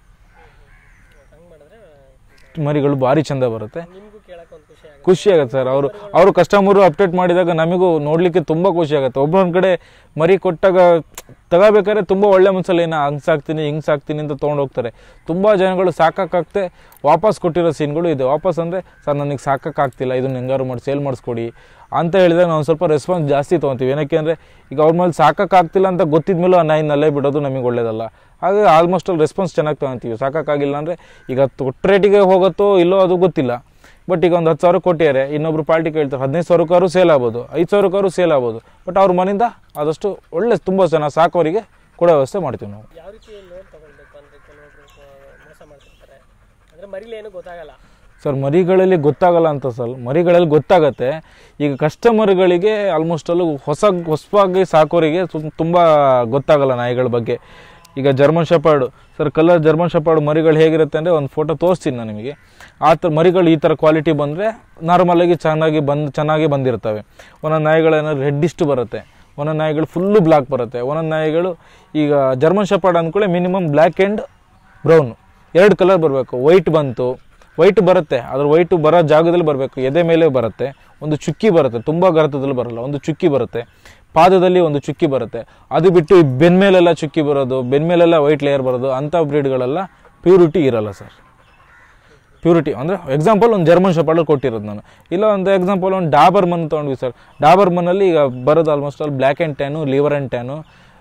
ಹಂಗೆ ಮಾಡಿದ್ರೆ ಮರಿಗಳು ಭಾರಿ ಚೆಂದ ಬರುತ್ತೆ ನಿಮಗೂ ಕೇಳಕ್ಕೆ ಒಂದು ಖುಷಿ ಆಗುತ್ತೆ ಖುಷಿ ಆಗುತ್ತೆ ಸರ್ ಅವರು ಅವರು ಕಸ್ಟಮರು ಅಪ್ಡೇಟ್ ಮಾಡಿದಾಗ ನಮಗೂ ನೋಡಲಿಕ್ಕೆ ತುಂಬ ಖುಷಿ ಆಗುತ್ತೆ ಒಬ್ಬರೊಂದು ಕಡೆ ಮರಿ ಕೊಟ್ಟಾಗ ತಗೋಬೇಕಾದ್ರೆ ತುಂಬ ಒಳ್ಳೆ ಮನಸ್ಸಲ್ಲಿ ಏನೋ ಹಂಗೆ ಸಾಕ್ತೀನಿ ಹಿಂಗೆ ಸಾಕ್ತೀನಿ ಅಂತ ತೊಗೊಂಡು ಹೋಗ್ತಾರೆ ತುಂಬ ಜನಗಳು ಸಾಕಾಗ್ತೆ ವಾಪಸ್ ಕೊಟ್ಟಿರೋ ಸೀನ್ಗಳು ಇದೆ ವಾಪಸ್ ಅಂದರೆ ಸರ್ ನನಗೆ ಸಾಕಾಗ್ತಿಲ್ಲ ಇದನ್ನ ಹೆಂಗಾರು ಮಾಡಿ ಸೇಲ್ ಮಾಡಿಸ್ಕೊಡಿ ಅಂತ ಹೇಳಿದಾಗ ನಾವು ಸ್ವಲ್ಪ ರೆಸ್ಪಾನ್ಸ್ ಜಾಸ್ತಿ ತೊಗೊತೀವಿ ಏನಕ್ಕೆ ಅಂದರೆ ಈಗ ಅವ್ರ ಮೇಲೆ ಸಾಕಾಗ್ತಿಲ್ಲ ಅಂತ ಗೊತ್ತಿದ ಮೇಲೂ ಆ ನಾಯಿನಲ್ಲೇ ಬಿಡೋದು ನಮಗೆ ಒಳ್ಳೇದಲ್ಲ ಹಾಗಾಗಿ ಆಲ್ಮೋಸ್ಟ್ ಅಲ್ಲಿ ರೆಸ್ಪಾನ್ಸ್ ಚೆನ್ನಾಗಿ ತೊಗೊತೀವಿ ಸಾಕಾಗಿಲ್ಲ ಅಂದರೆ ಈಗ ಕೊಟ್ಟ ರೇಟಿಗೆ ಹೋಗುತ್ತೋ ಇಲ್ಲೋ ಅದು ಗೊತ್ತಿಲ್ಲ ಬಟ್ ಈಗ ಒಂದು ಹತ್ತು ಸಾವಿರ ಕೊಟ್ಟಿದ್ದಾರೆ ಇನ್ನೊಬ್ರು ಪಾರ್ಟಿ ಕೇಳ್ತಾರೆ ಹದಿನೈದು ಸಾವಿರಕ್ಕಾದ್ರು ಸೇಲ್ ಆಗ್ಬೋದು ಐದು ಸಾವಿರಕ್ಕಾದ್ರು ಸೇಲ್ ಆಗ್ಬೋದು ಬಟ್ ಅವ್ರ ಮನೆಯಿಂದ ಆದಷ್ಟು ಒಳ್ಳೆ ತುಂಬ ಜನ ಸಾಕೋರಿಗೆ ಕೊಡೋ ವ್ಯವಸ್ಥೆ ಮಾಡ್ತೀವಿ ನಾವು ಯಾವ ರೀತಿ ನೋಡಿ ತಗೊಳ್ಬೇಕು ಅಂದರೆ ಕೆಲವೊಬ್ರು ಆ, ಮೋಸ ಮಾಡ್ತಿರ್ತಾರೆ ಅಂದರೆ ಮರಿಲಿ ಏನೂ ಗೊತ್ತಾಗಲ್ಲ ಸರ್ ಮರಿಗಳಲ್ಲಿ ಗೊತ್ತಾಗಲ್ಲ ಅಂತ ಸರ್ ಮರಿಗಳಲ್ಲಿ ಗೊತ್ತಾಗತ್ತೆ ಈಗ ಕಸ್ಟಮರ್ಗಳಿಗೆ ಆಲ್ಮೋಸ್ಟ್ ಅಲ್ಲೂ ಹೊಸ ಹೊಸವಾಗಿ ಸಾಕೋರಿಗೆ ತುಂಬ ಗೊತ್ತಾಗಲ್ಲ ನಾಯಿಗಳ ಬಗ್ಗೆ ಈಗ German shepherd sir colour German shepherd ಮರಿಗಳು ಹೇಗಿರುತ್ತೆ ಅಂದರೆ ಒಂದು ಫೋಟೋ ತೋರಿಸ್ತೀನಿ ನಾನು ನಿಮಗೆ ಆ ಥರ ಮರಿಗಳು ಈ ಥರ ಕ್ವಾಲಿಟಿ ಬಂದರೆ ನಾರ್ಮಲಾಗಿ ಚೆನ್ನಾಗಿ ಬಂದು ಚೆನ್ನಾಗಿ ಬಂದಿರ್ತವೆ ಒಂದೊಂದು ನಾಯಿಗಳೇನಾದ್ರು ರೆಡ್ಡಿಷ್ಟು ಬರುತ್ತೆ ಒಂದೊಂದು ನಾಯಿಗಳು ಫುಲ್ಲು ಬ್ಲ್ಯಾಕ್ ಬರುತ್ತೆ ಒಂದೊಂದು ನಾಯಿಗಳು ಈಗ ಜರ್ಮನ್ ಶೆಪರ್ಡ್ ಅಂದ್ಕೊಳ್ಳಿ ಮಿನಿಮಮ್ ಬ್ಲ್ಯಾಕ್ ಆ್ಯಂಡ್ ಬ್ರೌನು ಎರಡು ಕಲರ್ ಬರಬೇಕು ವೈಟ್ ಬಂತು ವೈಟ್ ಬರುತ್ತೆ ಅದ್ರ ವೈಟ್ ಬರೋ ಜಾಗದಲ್ಲಿ ಬರಬೇಕು ಎದೆ ಮೇಲೆ ಬರುತ್ತೆ ಒಂದು ಚುಕ್ಕಿ ಬರುತ್ತೆ ತುಂಬ ಗರತದಲ್ಲಿ ಬರಲ್ಲ ಒಂದು ಚುಕ್ಕಿ ಬರುತ್ತೆ ಪಾದದಲ್ಲಿ ಒಂದು ಚುಕ್ಕಿ ಬರುತ್ತೆ ಅದು ಬಿಟ್ಟು ಈ ಬೆನ್ಮೇಲೆಲ್ಲ ಚುಕ್ಕಿ ಬರೋದು ಬೆನ್ಮೇಲೆಲ್ಲ ವೈಟ್ ಲೇಯರ್ ಬರೋದು ಅಂಥ ಬ್ರೀಡ್ಗಳೆಲ್ಲ ಪ್ಯೂರಿಟಿ ಇರಲ್ಲ ಸರ್ ಪ್ಯೂರಿಟಿ ಅಂದರೆ ಎಕ್ಸಾಂಪಲ್ ಒಂದು ಜರ್ಮನ್ ಶೆಪರ್ಡ್ ಕೊಟ್ಟಿರೋದು ನಾನು ಇಲ್ಲ ಒಂದು ಎಕ್ಸಾಂಪಲ್ ಒಂದು ಡಾಬರ್ ಮನ್ ತೊಗೊಂಡ್ವಿ ಸರ್ ಡಾಬರ್ ಮನ್ನಲ್ಲಿ ಈಗ ಬರೋದು ಆಲ್ಮೋಸ್ಟ್ ಅಲ್ಲಿ black and tan liver and tan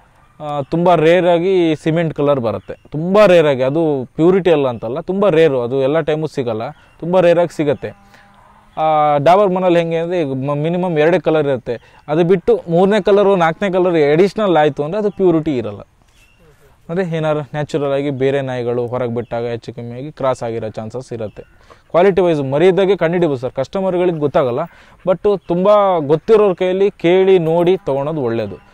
ತುಂಬ ರೇರಾಗಿ ಸಿಮೆಂಟ್ ಕಲರ್ ಬರುತ್ತೆ ತುಂಬ ರೇರಾಗಿ ಅದು ಪ್ಯೂರಿಟಿ ಅಲ್ಲ ಅಂತಲ್ಲ ತುಂಬ ರೇರು ಅದು ಎಲ್ಲ ಟೈಮು ಸಿಗಲ್ಲ ತುಂಬ ರೇರಾಗಿ ಸಿಗುತ್ತೆ ಆ, ಡಾಬರ್ ಮನಲ್ಲಿ ಹೆಂಗೆ ಅಂದರೆ ಈಗ ಮಿನಿಮಮ್ ಎರಡೇ ಕಲರ್ ಇರುತ್ತೆ ಅದು ಬಿಟ್ಟು ಮೂರನೇ ಕಲರು ನಾಲ್ಕನೇ ಕಲರ್ ಎಡಿಷ್ನಲ್ ಆಯಿತು ಅಂದರೆ ಅದು ಪ್ಯೂರಿಟಿ ಇರಲ್ಲ ಅಂದರೆ ಏನಾರು ನ್ಯಾಚುರಲ್ ಆಗಿ ಬೇರೆ ನಾಯಿಗಳು ಹೊರಗೆ ಬಿಟ್ಟಾಗ ಹೆಚ್ಚು ಕಮ್ಮಿಯಾಗಿ ಕ್ರಾಸ್ ಆಗಿರೋ ಚಾನ್ಸಸ್ ಇರುತ್ತೆ ಕ್ವಾಲಿಟಿ ವೈಸ್ ಮರಿದಾಗೆ ಕಂಡಿಡಿಬೋದು ಸರ್ ಕಸ್ಟಮರ್ಗಳಿಗೆ ಗೊತ್ತಾಗಲ್ಲ ಬಟ್ ತುಂಬ ಗೊತ್ತಿರೋರ ಕೈಯಲ್ಲಿ ಕೇಳಿ ನೋಡಿ ತೊಗೊಳೋದು ಒಳ್ಳೆಯದು